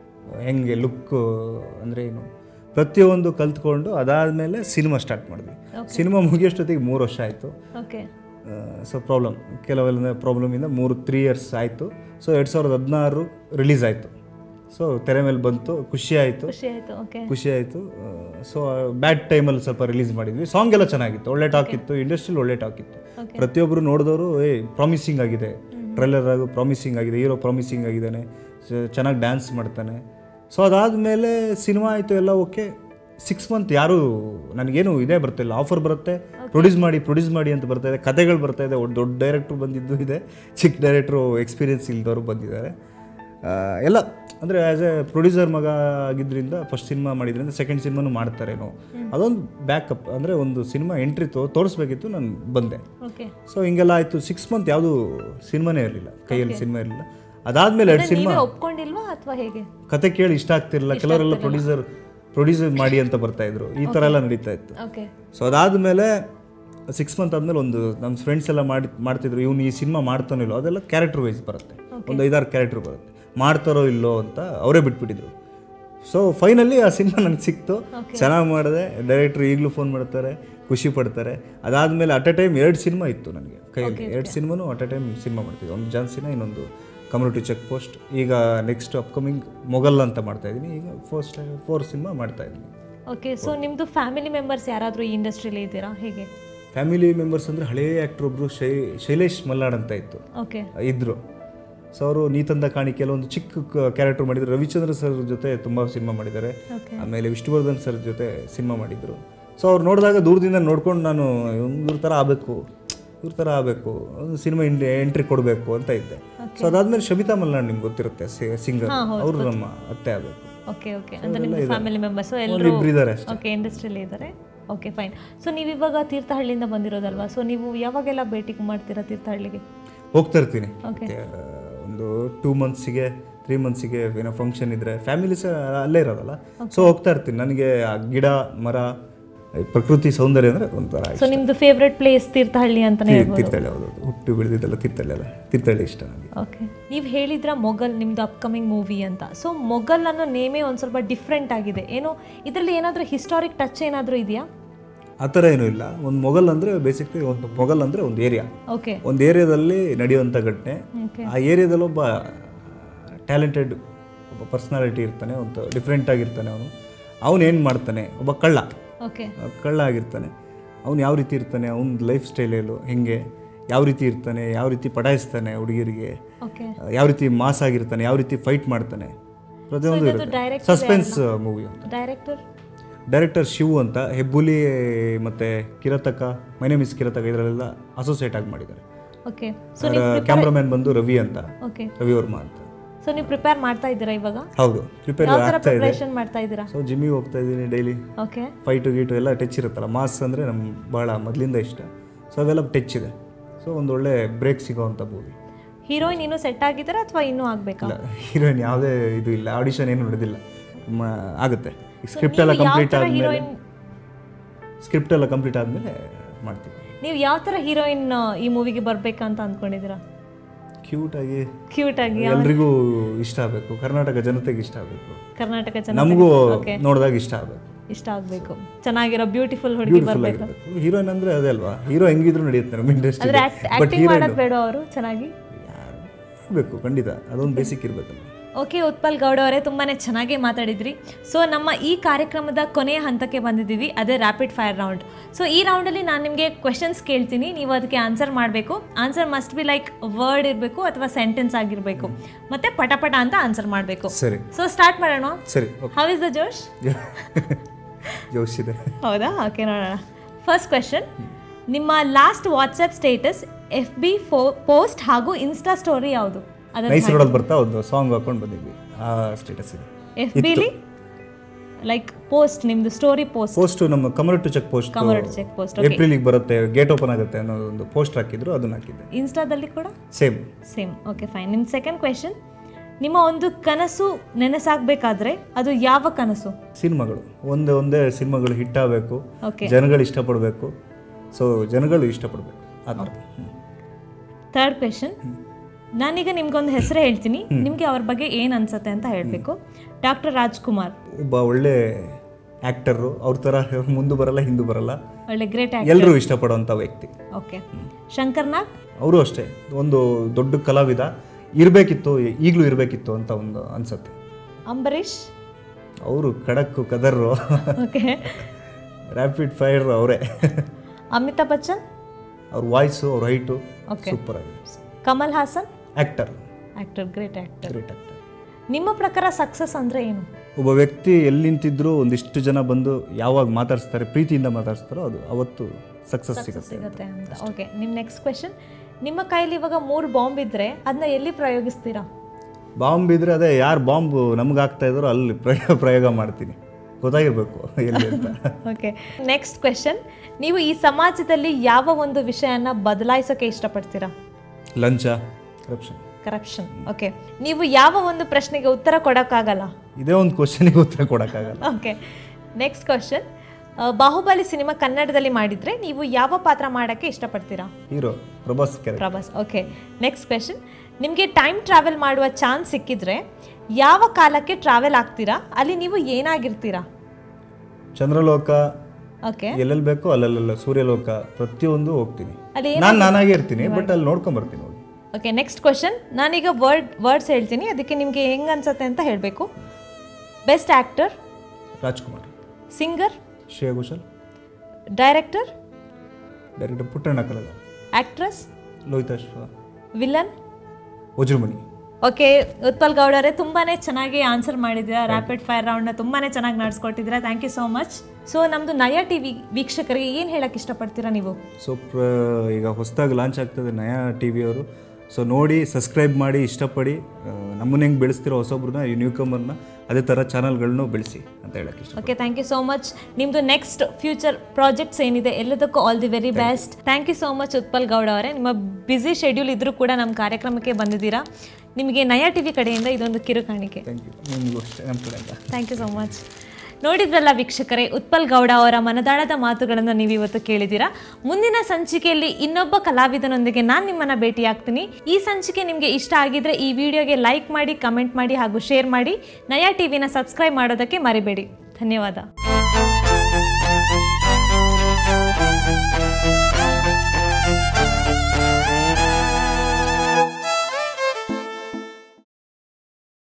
ಹೆಂಗೆ ಲುಕ್ ಅಂದರೆ ಏನು ಪ್ರತಿಯೊಂದು ಕಲ್ತ್ಕೊಂಡು ಅದಾದಮೇಲೆ ಸಿನಿಮಾ ಸ್ಟಾರ್ಟ್ ಮಾಡಿದ್ವಿ ಸಿನಿಮಾ ಮುಗಿಯೋಷ್ಟೊತ್ತಿಗೆ ಮೂರು ವರ್ಷ ಆಯಿತು ಓಕೆ ಸೊ ಪ್ರಾಬ್ಲಮ್ ಕೆಲವೆಲ್ಲ ಪ್ರಾಬ್ಲಮಿಂದ ಮೂರು ತ್ರೀ ಇಯರ್ಸ್ ಆಯಿತು ಸೊ ಎರಡು ಸಾವಿರದ ಹದಿನಾರು ರಿಲೀಸ್ ಆಯಿತು ಸೊ ತೆರೆ ಮೇಲೆ ಬಂತು ಖುಷಿ ಆಯಿತು ಖುಷಿ ಆಯಿತು ಓಕೆ ಖುಷಿ ಆಯಿತು ಸೊ ಬ್ಯಾಡ್ ಟೈಮಲ್ಲಿ ಸ್ವಲ್ಪ ರಿಲೀಸ್ ಮಾಡಿದ್ವಿ ಸಾಂಗ್ ಎಲ್ಲ ಚೆನ್ನಾಗಿತ್ತು ಒಳ್ಳೆ ಟಾಕ್ ಇತ್ತು ಇಂಡಸ್ಟ್ರಿಲಿ ಒಳ್ಳೆ ಟಾಕ್ ಇತ್ತು ಪ್ರತಿಯೊಬ್ಬರು ನೋಡಿದವರು ಏ ಪ್ರಾಮಿಸಿಂಗ್ ಆಗಿದೆ ಟ್ರೈಲರ್ ಆಗು ಪ್ರಾಮಿಸಿಂಗ್ ಆಗಿದೆ ಹೀರೋ ಪ್ರಾಮಿಸಿಂಗ್ ಆಗಿದ್ದಾನೆ ಚೆನ್ನಾಗಿ ಡ್ಯಾನ್ಸ್ ಮಾಡ್ತಾನೆ ಸೊ ಅದಾದಮೇಲೆ ಸಿನಿಮಾ ಆಯಿತು ಎಲ್ಲ ಓಕೆ ಸಿಕ್ಸ್ ಮಂತ್ ಯಾರು ನನಗೇನು ಇದೇ ಬರ್ತಿಲ್ಲ ಆಫರ್ ಬರುತ್ತೆ ಪ್ರೊಡ್ಯೂಸ್ ಮಾಡಿ ಪ್ರೊಡ್ಯೂಸ್ ಮಾಡಿ ಅಂತ ಬರ್ತಾ ಇದೆ ಕತೆಗಳು ಬರ್ತಾ ಇದೆ ಒಡ್- ದೊಡ್ಡ ಡೈರೆಕ್ಟ್ರು ಬಂದಿದ್ದು ಇದೆ ಚಿಕ್ಕ ಡೈರೆಕ್ಟ್ರು ಎಕ್ಸ್ಪೀರಿಯನ್ಸ್ ಇಲ್ದವರು ಬಂದಿದ್ದಾರೆ ಆ, ಎಲ್ಲ ಅಂದರೆ ಆ್ಯಸ್ ಎ ಪ್ರೊಡ್ಯೂಸರ್ ಮಗ ಆಗಿದ್ದರಿಂದ ಫಸ್ಟ್ ಸಿನಿಮಾ ಮಾಡಿದ್ರಿಂದ ಸೆಕೆಂಡ್ ಸಿನಿಮಾನು ಮಾಡ್ತಾರೇನೋ ಅದೊಂದು ಬ್ಯಾಕಪ್ ಅಂದರೆ ಒಂದು ಸಿನಿಮಾ ಎಂಟ್ರಿ ತೋ ತೋರಿಸ್ಬೇಕಿತ್ತು ನಾನು ಬಂದೆ ಓಕೆ ಸೊ ಹಿಂಗೆಲ್ಲ ಆಯಿತು ಸಿಕ್ಸ್ ಮಂತ್ ಯಾವುದು ಸಿನಿಮಾನೇ ಇರಲಿಲ್ಲ ಕೈಯಲ್ಲಿ ಸಿನಿಮಾ ಇರಲಿಲ್ಲ ಅದಾದಮೇಲೆ ಎರಡು ಸಿನಿಮಾ ನೀವೇ ಒಪ್ಕೊಂಡಿಲ್ವಾ ಅಥವಾ ಹೇಗೆ ಕತೆ ಕೇಳಿ ಇಷ್ಟ ಆಗ್ತಿರಲಿಲ್ಲ ಕೆಲವರೆಲ್ಲ ಪ್ರೊಡ್ಯೂಸರ್ ಪ್ರೊಡ್ಯೂಸರ್ ಮಾಡಿ ಅಂತ ಬರ್ತಾ ಇದ್ರು ಈ ಥರ ಎಲ್ಲ ನಡೀತಾ ಇತ್ತು ಓಕೆ ಸೊ ಅದಾದಮೇಲೆ ಸಿಕ್ಸ್ ಮಂತ್ ಆದಮೇಲೆ ಒಂದು ನಮ್ಮ ಫ್ರೆಂಡ್ಸ್ ಎಲ್ಲ ಮಾಡಿ ಮಾಡ್ತಿದ್ರು ಇವನು ಈ ಸಿನಿಮಾ ಮಾಡ್ತಾನೋ ಇಲ್ಲೋ ಅದೆಲ್ಲ ಕ್ಯಾರೆಕ್ಟರ್ ವೈಸ್ ಬರುತ್ತೆ ಒಂದು ಐದಾರು ಕ್ಯಾರೆಕ್ಟರ್ ಬರುತ್ತೆ ಮಾಡ್ತಾರೋ ಇಲ್ಲೋ ಅಂತ ಅವರೇ ಬಿಟ್ಬಿಟ್ಟಿದ್ರು ಸೊ ಫೈನಲಿ ಆ ಸಿನಿಮಾ ನನಗೆ ಸಿಕ್ತು ಚೆನ್ನಾಗಿ ಮಾಡಿದೆ ಡೈರೆಕ್ಟ್ರು ಈಗಲೂ ಫೋನ್ ಮಾಡ್ತಾರೆ ಖುಷಿ ಪಡ್ತಾರೆ ಅದಾದಮೇಲೆ ಅಟ್ ಎ ಟೈಮ್ ಎರಡು ಸಿನಿಮಾ ಇತ್ತು ನನಗೆ ಕೈಯಲ್ಲಿ ಎರಡು ಸಿನಿಮಾನು ಅಟ್ ಎ ಟೈಮ್ ಸಿನಿಮಾ ಮಾಡ್ತಿದ್ದೆ ಒಂದು ಜಾನ್ಸಿನ ಇನ್ನೊಂದು ಕಮ್ಯುನಿಟಿ ಚೆಕ್ ಪೋಸ್ಟ್ ಈಗ ನೆಕ್ಸ್ಟ್ ಅಪ್ಕಮಿಂಗ್ ಮೊಘಲ್ ಅಂತ ಮಾಡ್ತಾ ಇದ್ದೀನಿ ಈಗ ಫಸ್ಟ್ ಫೋರ್ ಸಿನಿಮಾ ಮಾಡ್ತಾ ಇದ್ದೀನಿ ಓಕೆ ಸೊ ನಿಮ್ಮದು ಫ್ಯಾಮಿಲಿ ಮೆಂಬರ್ಸ್ ಯಾರಾದರೂ ಈ ಇಂಡಸ್ಟ್ರಿಯಲ್ಲಿ ಇದ್ದೀರಾ ಹೇಗೆ ಫ್ಯಾಮಿಲಿ ಮೆಂಬರ್ಸ್ ಅಂದರೆ ಹಳೇ ಆ್ಯಕ್ಟ್ರ್ ಒಬ್ಬರು ಶೈ ಶೈಲೇಶ್ ಮಲ್ನಾಡ್ ಅಂತ ಇತ್ತು ಓಕೆ ಇದ್ದರು ಸೊ ಅವರು ನೀತಂದ ಕಾಣಿಕೆಲ್ಲ ಒಂದು ಚಿಕ್ಕ ಕ್ಯಾರೆಕ್ಟರ್ ಮಾಡಿದ್ರು ರವಿಚಂದ್ರ ಸರ್ ಜೊತೆ ತುಂಬ ಸಿನಿಮಾ ಮಾಡಿದ್ದಾರೆ ಓಕೆ ಆಮೇಲೆ ವಿಷ್ಣುವರ್ಧನ್ ಸರ್ ಜೊತೆ ಸಿನಿಮಾ ಮಾಡಿದರು ಸೊ ಅವ್ರು ನೋಡಿದಾಗ ದೂರದಿಂದ ನೋಡ್ಕೊಂಡು ನಾನು ಇವ್ರ ಥರ ಆಗಬೇಕು ಇವ್ರ ಥರ ಆಗಬೇಕು ಒಂದು ಸಿನಿಮಾ ಇಂಡಿ ಎಂಟ್ರಿ ಕೊಡಬೇಕು ಅಂತ ಇದ್ದೆ ಸೊ ಅದಾದ್ಮೇಲೆ ಶಬಿತಾ ಮಲ್ನಾಡ್ ನಿಮ್ಗೆ ಗೊತ್ತಿರುತ್ತೆ ಸಿಂಗರ್ ಅವರು ನಮ್ಮ ಅತ್ತೆ ಆಗಬೇಕು ಓಕೆ ಓಕೆ ಅಂದ್ರೆ ನಿಮ್ಮ ಫ್ಯಾಮಿಲಿ ಮೆಂಬರ್ಸು ಒಂದು ಎಲ್ಲರೂ ಇಬ್ರು ಇದ್ದಾರೆ ಅಷ್ಟೇ ಓಕೆ ಇಂಡಸ್ಟ್ರಿಯಲ್ಲಿ ಇದ್ದಾರೆ ಓಕೆ ಫೈನ್ ಸೊ ನೀವು ಇವಾಗ ತೀರ್ಥಹಳ್ಳಿಯಿಂದ ಬಂದಿರೋದಲ್ವಾ ಸೊ ನೀವು ಯಾವಾಗೆಲ್ಲ ಭೇಟಿ ಮಾಡ್ತೀರಾ ತೀರ್ಥಹಳ್ಳಿಗೆ ಹೋಗ್ತಾ ಇರ್ತೀನಿ ಓಕೆ ಮತ್ತೆ, ಒಂದು ಟೂ ಮಂತ್ಸಿಗೆ ತ್ರೀ ಮಂತ್ಸಿಗೆ ಏನೋ ಫಂಕ್ಷನ್ ಇದ್ರೆ ಫ್ಯಾಮಿಲಿ ಸಹ ಅಲ್ಲೇ ಇರೋದಲ್ಲ ಸೊ ಹೋಗ್ತಾ ಇರ್ತೀನಿ ನನಗೆ ಆ ಗಿಡ ಮರ ಈ ಪ್ರಕೃತಿ ಸೌಂದರ್ಯ ಅಂದರೆ ಒಂಥರ ಸೊ ನಿಮ್ದು ಫೇವ್ರೆಟ್ ಪ್ಲೇಸ್ ತೀರ್ಥಹಳ್ಳಿ ಅಂತಾನೆ ಹೇಳ್ಬೋದು ತೀರ್ಥಹಳ್ಳಿ ಹೌದು ಹುಟ್ಟು ಬೆಳೆದಿದ್ದೆಲ್ಲ ತೀರ್ಥಹಳ್ಳಿ ಅಲ್ಲ ತೀರ್ಥಹಳ್ಳಿ ಇಷ್ಟ ನನಗೆ ಓಕೆ ನೀವು ಹೇಳಿದ್ರ ಮೊಘಲ್ ನಿಮ್ದು ಅಪ್ಕಮಿಂಗ್ ಮೂವಿ ಅಂತ ಸೊ ಮೊಘಲ್ ಅನ್ನೋ ನೇಮೇ ಒಂದು ಸ್ವಲ್ಪ ಡಿಫ್ರೆಂಟ್ ಆಗಿದೆ ಏನೋ ಇದರಲ್ಲಿ ಏನಾದರೂ ಹಿಸ್ಟಾರಿಕ್ ಟಚ್ ಏನಾದರೂ ಇದೆಯಾ ಆ ಥರ ಏನೂ ಇಲ್ಲ ಒಂದು ಮೊಘಲ್ ಅಂದರೆ ಬೇಸಿಕ್ಲಿ ಒಂದು ಮೊಘಲ್ ಅಂದರೆ ಒಂದು ಏರಿಯಾ ಓಕೆ ಒಂದು ಏರಿಯಾದಲ್ಲಿ ನಡೆಯುವಂಥ ಘಟನೆ ಓಕೆ ಆ ಏರಿಯಾದಲ್ಲಿ ಒಬ್ಬ ಟ್ಯಾಲೆಂಟೆಡ್ ಒಬ್ಬ ಪರ್ಸ್ನಾಲಿಟಿ ಇರ್ತಾನೆ ಒಂದು ಡಿಫ್ರೆಂಟ್ ಆಗಿರ್ತಾನೆ ಅವನು ಅವನು ಏನು ಮಾಡ್ತಾನೆ ಒಬ್ಬ ಕಳ್ಳ ಓಕೆ ಆ, ಕಳ್ಳ ಆಗಿರ್ತಾನೆ ಅವನು ಯಾವ ರೀತಿ ಇರ್ತಾನೆ ಅವನ ಲೈಫ್ ಸ್ಟೈಲೇಲು ಹೆಂಗೆ ಯಾವ ರೀತಿ ಇರ್ತಾನೆ ಯಾವ ರೀತಿ ಪಟಾಯಿಸ್ತಾನೆ ಹುಡುಗಿರಿಗೆ ಓಕೆ ಆ, ಯಾವ ರೀತಿ ಮಾಸ್ ಆಗಿರ್ತಾನೆ ಯಾವ ರೀತಿ ಫೈಟ್ ಮಾಡ್ತಾನೆ ಪ್ರತಿಯೊಂದು ಇದು ಇರುತ್ತೆ direct suspense movie director director Shivu ಅಂತ ಹೆಬ್ಬುಲಿ ಮತ್ತು ಕಿರತಕ ಮೈ ನೇಮ್ ಇಸ್ ಕಿರತಕ ಇದರಲ್ಲೆಲ್ಲ ಅಸೋಸಿಯೇಟ್ ಆಗಿ ಮಾಡಿದ್ದಾರೆ ಓಕೆ ಸೊ ಕ್ಯಾಮ್ರಾಮ್ಯಾನ್ ಬಂದು ರವಿ ಅಂತ ಓಕೆ ರವಿ ವರ್ಮಾ ಅಂತ ಸೊ ನೀವು ಪ್ರಿಪೇರ್ ಮಾಡ್ತಾ ಇದ್ದೀರಾ ಇವಾಗ ಹೌದು ಪ್ರಿಪೇರ್ ಯಾವ ಥರ ಆಗ್ತಾ ಇದೆ ಪ್ರಿಪ್ರೇಷನ್ ಮಾಡ್ತಾ ಇದ್ದೀರಾ ಸೊ ಜಿಮ್ಮಿಗೆ ಹೋಗ್ತಾ ಇದ್ದೀನಿ ಡೈಲಿ ಓಕೆ ಫೈಟು ಗೀಟು ಎಲ್ಲ ಟಚ್ ಇರುತ್ತಲ್ಲ ಮಾಸ್ ಅಂದರೆ ನಮ್ಗೆ ಭಾಳ ಮೊದಲಿಂದ ಇಷ್ಟ ಸೊ ಅವೆಲ್ಲ ಟಚ್ ಇದೆ ಸೊ ಒಂದು ಒಳ್ಳೆ ಬ್ರೇಕ್ ಸಿಗೋವಂಥ ಮೂವಿ ಹೀರೋಯಿನ್ ಇನ್ನೂ ಸೆಟ್ ಆಗಿದ್ದೀರಾ ಅಥವಾ ಇನ್ನೂ ಆಗಬೇಕಾ ಇಲ್ಲ ಹೀರೋಯಿನ್ ಯಾವುದೇ ಇದು ಇಲ್ಲ ಆಡಿಷನ್ ಏನು ನಡೆದಿಲ್ಲ ಮ- ಆಗುತ್ತೆ ಸ್ಕ್ರಿಪ್ಟ್ ಎಲ್ಲ ಕಂಪ್ಲೀಟ್ ಆದಮೇಲೆ ಹೀರೋಯಿನ್ ಸ್ಕ್ರಿಪ್ಟ್ ಎಲ್ಲ ಕಂಪ್ಲೀಟ್ ಆದಮೇಲೆ ಮಾಡ್ತೀವಿ ನೀವು ಯಾವ ಥರ ಹೀರೋಯಿನ್ ಈ ಮೂವಿಗೆ ಬರ್ಬೇಕಂತ ಅಂದ್ಕೊಂಡಿದ್ದೀರಾ ಕ್ಯೂಟಾಗಿ ಕ್ಯೂಟ್ ಆಗಿ ಎಲ್ರಿಗೂ ಇಷ್ಟ ಆಗಬೇಕು ಕರ್ನಾಟಕ ಜನತೆಗೆ ಇಷ್ಟ ಆಗಬೇಕು ಕರ್ನಾಟಕ ಜನ ನಮಗೂ ನೋಡಿದಾಗ ಇಷ್ಟ ಆಗಬೇಕು ಇಷ್ಟ ಆಗಬೇಕು ಚೆನ್ನಾಗಿರೋ ಬ್ಯೂಟಿಫುಲ್ ಹುಡುಗಿ ಬ್ಯೂಟಿಫುಲ್ ಬರಬೇಕು ಆಗಿರ್ಬೇಕು ಹೀರೋಯಿನ್ ಅಂದರೆ ಅದೇ ಅಲ್ವಾ ಹೀರೋ ಹೆಂಗಿದ್ರು ನಡೆಯುತ್ತೆ ನಮ್ಮ ಇಂಡಸ್ಟ್ರಿ ಅಂದ್ರೆ ಬಟ್ ಆಕ್ಟಿಂಗ್ ಮಾಡೋದು ಬೇಡ ಅವರು ಚೆನ್ನಾಗಿ ಇರಬೇಕು ಖಂಡಿತ ಅದೊಂದು ಬೇಸಿಕ್ ಇರಬೇಕಲ್ಲ ಓಕೆ ಉತ್ಪಲ್ ಗೌಡ ಅವರೇ ತುಂಬಾ ಚೆನ್ನಾಗಿ ಮಾತಾಡಿದ್ರಿ ಸೊ ನಮ್ಮ ಈ ಕಾರ್ಯಕ್ರಮದ ಕೊನೆಯ ಹಂತಕ್ಕೆ ಬಂದಿದ್ದೀವಿ ಅದೇ ರ್ಯಾಪಿಡ್ ಫೈರ್ ರೌಂಡ್ ಸೊ ಈ ರೌಂಡಲ್ಲಿ ನಾನು ನಿಮಗೆ ಕ್ವೆಶನ್ಸ್ ಕೇಳ್ತೀನಿ ನೀವು ಅದಕ್ಕೆ ಆನ್ಸರ್ ಮಾಡಬೇಕು answer must be like word ಇರಬೇಕು ಅಥವಾ ಸೆಂಟೆನ್ಸ್ ಆಗಿರಬೇಕು ಮತ್ತೆ ಪಟಪಟ ಅಂತ ಆನ್ಸರ್ ಮಾಡಬೇಕು ಸರಿ ಸೊ ಸ್ಟಾರ್ಟ್ ಮಾಡೋಣ ಸರಿ okay how is the josh josh ಇದೆ ಹೌದಾ ಓಕೆ ನೋಡೋಣ ಫಸ್ಟ್ ಕ್ವೆಶನ್ ನಿಮ್ಮ last WhatsApp status F B ಫೋ ಪೋಸ್ಟ್ ಹಾಗೂ ಇನ್ಸ್ಟಾ ಸ್ಟೋರಿ ಯಾವುದು ಅದರ ನೈಸ್ ರೋಡಲ್ಲಿ ಬರ್ತಾ ಒಂದು ಸಾಂಗ್ ಹಾಕೊಂಡು ಬಂದಿದ್ವಿ ಆ ಸ್ಟೇಟಸ್ ಇದೆ ಎಫ್ ಬಿಲಿ ಲೈಕ್ ಪೋಸ್ಟ್ ನಿಮ್ದು ಸ್ಟೋರಿ ಪೋಸ್ಟ್ ಪೋಸ್ಟು ನಮ್ಮ Kamarottu check post Kamarottu check post ಏಪ್ರಿಲಿಗೆ ಬರುತ್ತೆ ಗೇಟ್ ಓಪನ್ ಆಗುತ್ತೆ ಅನ್ನೋ ಒಂದು ಪೋಸ್ಟ್ ಹಾಕಿದ್ರು ಅದನ್ನ ಹಾಕಿದ್ದೆ ಇನ್ಸ್ಟಾದಲ್ಲಿ ಕೂಡ ಸೇಮ್ ಸೇಮ್ ಓಕೆ ಫೈನ್ ನಿಮ್ಮ ಸೆಕೆಂಡ್ ಕ್ವೆಶನ್ ನಿಮ್ಮ ಒಂದು ಕನಸು ನೆನಸಾಗಬೇಕಾದ್ರೆ ಅದು ಯಾವ ಕನಸು ಸಿನಿಮಾಗಳು ಒಂದೇ ಒಂದೇ ಸಿನಿಮಾಗಳು ಹಿಟ್ ಆಗಬೇಕು ಓಕೆ ಜನಗಳು ಇಷ್ಟಪಡಬೇಕು ಸೊ ಜನಗಳು ಇಷ್ಟಪಡಬೇಕು ಆ ಥರ ಹ್ಮ್. ಥರ್ಡ್ ಕ್ವೆಶನ್ ನಾನೀಗ ನಿಮ್ಗೊಂದು ಹೆಸರು ಹೇಳ್ತೀನಿ ನಿಮಗೆ ಅವ್ರ ಬಗ್ಗೆ ಏನು ಅನ್ಸುತ್ತೆ ಅಂತ ಹೇಳಬೇಕು ಡಾಕ್ಟರ್ ರಾಜ್ಕುಮಾರ್ ಒಬ್ಬ ಒಳ್ಳೆ ಆ್ಯಕ್ಟರು ಅವ್ರ ಥರ ಮುಂದೆ ಬರಲ್ಲ ಹಿಂದೂ ಬರಲ್ಲ ಒಳ್ಳೆ ಗ್ರೇಟ್ ಎಲ್ಲರೂ ಇಷ್ಟಪಡುವಂಥ ವ್ಯಕ್ತಿ ಓಕೆ ಶಂಕರ್ ನಾಗ್ ಅವರು ಅಷ್ಟೇ ಒಂದು ದೊಡ್ಡ ಕಲಾವಿದ ಇರಬೇಕಿತ್ತು ಈಗಲೂ ಇರಬೇಕಿತ್ತು ಅಂತ ಒಂದು ಅನ್ಸುತ್ತೆ ಅಂಬರೀಷ್ ಅವರು ಖಡಕ್ಕು ಕದರ್ರು ಓಕೆ ರ್ಯಾಪಿಡ್ ಫೈರ್ ಅವರೇ ಅಮಿತಾಬ್ ಬಚ್ಚನ್ ಅವ್ರ ವಾಯ್ಸು ಅವ್ರ ಹೈಟು Okay. ಸೂಪರ್ ಆಗಿದೆ Kamal Haasan actor actor great actor great actor ನಿಮ್ಮ ಪ್ರಕಾರ ಸಕ್ಸಸ್ ಅಂದ್ರೆ ಏನು ಒಬ್ಬ ವ್ಯಕ್ತಿ ಎಲ್ಲಿ ನಿಂತಿದ್ರು ಒಂದಿಷ್ಟು ಜನ ಬಂದು ಯಾವಾಗ ಮಾತಾಡಿಸ್ತಾರೆ ಪ್ರೀತಿಯಿಂದ ಮಾತಾಡಿಸ್ತಾರೋ ಅದು ಅವತ್ತು ಸಕ್ಸಸ್ ಸಿಗುತ್ತೆ ಸಿಗುತ್ತೆ ಅಂತ ಓಕೆ ನಿಮ್ಮ ನೆಕ್ಸ್ಟ್ ಕ್ವೆಶನ್ ನಿಮ್ಮ ಕೈಯಲ್ಲಿ ಇವಾಗ ಮೂರು ಬಾಂಬ್ ಇದ್ರೆ ಅದನ್ನ ಎಲ್ಲಿ ಪ್ರಯೋಗಿಸ್ತೀರಾ ಬಾಂಬ್ ಇದ್ರೆ ಅದೇ ಯಾರು ಬಾಂಬ್ ನಮ್ಗೆ ಆಗ್ತಾ ಇದ್ದಾರೋ ಅಲ್ಲಿ ಪ್ರಯೋಗ ಪ್ರಯೋಗ ಮಾಡ್ತೀನಿ ಗೊತ್ತಾಗಿರ್ಬೇಕು ಎಲ್ಲಿ ಅಂತ ಓಕೆ ನೆಕ್ಸ್ಟ್ ಕ್ವೆಶನ್ ನೀವು ಈ ಸಮಾಜದಲ್ಲಿ ಯಾವ ಒಂದು ವಿಷಯನ ಬದಲಾಯಿಸೋಕೆ ಇಷ್ಟಪಡ್ತೀರಾ ಲಂಚ ಕರಪ್ಷನ್ ಕರಪ್ಷನ್ ಓಕೆ ನೀವು ಯಾವ ಒಂದು ಪ್ರಶ್ನೆಗೆ ಉತ್ತರ ಕೊಡೋಕ್ಕಾಗಲ್ಲ ಇದೇ ಒಂದು ಕ್ವಶನಿಗೆ ಉತ್ತರ ಕೊಡೋಕ್ಕಾಗಲ್ಲ okay next question Baahubali cinema ಕನ್ನಡದಲ್ಲಿ ಮಾಡಿದ್ರೆ ನೀವು ಯಾವ ಪಾತ್ರ ಮಾಡೋಕ್ಕೆ ಇಷ್ಟಪಡ್ತೀರಾ hero Prabhas character Prabhas okay next question ನಿಮಗೆ ಟೈಮ್ ಟ್ರಾವೆಲ್ ಮಾಡುವ ಚಾನ್ಸ್ ಸಿಕ್ಕಿದ್ರೆ ಯಾವ ಕಾಲಕ್ಕೆ ಟ್ರಾವೆಲ್ ಆಗ್ತೀರಾ ಅಲ್ಲಿ ನೀವು ಏನಾಗಿರ್ತೀರಾ ಚಂದ್ರಲೋಕ ಓಕೆ ಎಲ್ಲೆಲ್ಲಿ ಬೇಕೋ ಅಲ್ಲೆಲ್ಲ ಸೂರ್ಯಲೋಕ ಪ್ರತಿಯೊಂದು ಹೋಗ್ತೀನಿ ಅಲ್ಲಿ ನಾನು ನಾನಾಗೇ ಇರ್ತೀನಿ ಬಟ್ ಅಲ್ಲಿ ನೋಡ್ಕೊಂಡ್ ಬರ್ತೀನಿ ಹೋಗಿ ಓಕೆ ನೆಕ್ಸ್ಟ್ ಕ್ವಶನ್ ನಾನೀಗ ವರ್ಡ್ ವರ್ಡ್ಸ್ ಹೇಳ್ತೀನಿ ಅದಕ್ಕೆ ನಿಮಗೆ ಹೆಂಗೆ ಅನ್ಸುತ್ತೆ ಅಂತ ಹೇಳಬೇಕು best actor Rajkumar singer Shreya Ghoshal director director Puttanna Kanagal actress Lohithaswa villain Vajramuni okay Utpal Gowda ಅವರೇ ತುಂಬಾ ಚೆನ್ನಾಗಿ ಆನ್ಸರ್ ಮಾಡಿದ್ದೀರಾ ರ್ಯಾಪಿಡ್ ಫೈರ್ ರೌಂಡ್ನ ತುಂಬಾ ಚೆನ್ನಾಗಿ ನಡೆಸ್ಕೊಟ್ಟಿದ್ದೀರಾ thank you so much so ನಮ್ಮದು ನಯ ಟಿ ವಿ ವೀಕ್ಷಕರಿಗೆ ಏನು ಹೇಳಕ್ಕೆ ಇಷ್ಟಪಡ್ತೀರಾ ನೀವು ಸೊ ಪ್ರ ಈಗ ಹೊಸದಾಗಿ ಲಾಂಚ್ ಆಗ್ತದೆ ನಯಾ ಟಿ ವಿಯವರು ಸೊ ನೋಡಿ ಸಬ್ಸ್ಕ್ರೈಬ್ ಮಾಡಿ ಇಷ್ಟಪಡಿ ಆ, ನಮ್ಮನ್ನ ಹೆಂಗೆ ಬೆಳೆಸ್ತಿರೋ ಹೊಸೊಬ್ರನ್ನ ಈ ನ್ಯೂ ಕಮರ್ನ ಅದೇ ಥರ ಚಾನಲ್ಗಳನ್ನು ಬೆಳೆಸಿ ಅಂತ ಹೇಳಕ್ಕೆ ಇಷ್ಟ okay thank you so much ನಿಮ್ಮದು ನೆಕ್ಸ್ಟ್ ಫ್ಯೂಚರ್ ಪ್ರಾಜೆಕ್ಟ್ಸ್ ಏನಿದೆ ಎಲ್ಲದಕ್ಕೂ all the very best thank you so much Utpal Gowda ಅವರೇ ನಿಮ್ಮ ಬ್ಯುಸಿ ಶೆಡ್ಯೂಲ್ ಇದ್ರೂ ಕೂಡ ನಮ್ಮ ಕಾರ್ಯಕ್ರಮಕ್ಕೆ ಬಂದಿದ್ದೀರಾ ನಿಮಗೆ ನಯ ಟಿ ವಿ ಕಡೆಯಿಂದ ಇದೊಂದು ಕಿರುಕಾಣಿಕೆ ಥ್ಯಾಂಕ್ ಯು ನಿಮಗೂ ಅಷ್ಟೇ ನಮ್ಮ ಕಡೆಯಿಂದ ಥ್ಯಾಂಕ್ ಯು ಸೋ ಮಚ್ ನೋಡಿದ್ರಲ್ಲ ವೀಕ್ಷಕರೇ ಉತ್ಪಲ್ ಗೌಡ ಅವರ ಮನದಾಳದ ಮಾತುಗಳನ್ನು ನೀವು ಇವತ್ತು ಕೇಳಿದ್ದೀರಾ ಮುಂದಿನ ಸಂಚಿಕೆಯಲ್ಲಿ ಇನ್ನೊಬ್ಬ ಕಲಾವಿದನೊಂದಿಗೆ ನಾನು ನಿಮ್ಮನ್ನು ಭೇಟಿಯಾಗ್ತೀನಿ ಈ ಸಂಚಿಕೆ ನಿಮಗೆ ಇಷ್ಟ ಆಗಿದ್ರೆ ಈ ವಿಡಿಯೋಗೆ ಲೈಕ್ ಮಾಡಿ ಕಮೆಂಟ್ ಮಾಡಿ ಹಾಗೂ ಶೇರ್ ಮಾಡಿ ನಯಾ ಟಿವಿನ ಸಬ್ಸ್ಕ್ರೈಬ್ ಮಾಡೋದಕ್ಕೆ ಮರಿಬೇಡಿ ಧನ್ಯವಾದ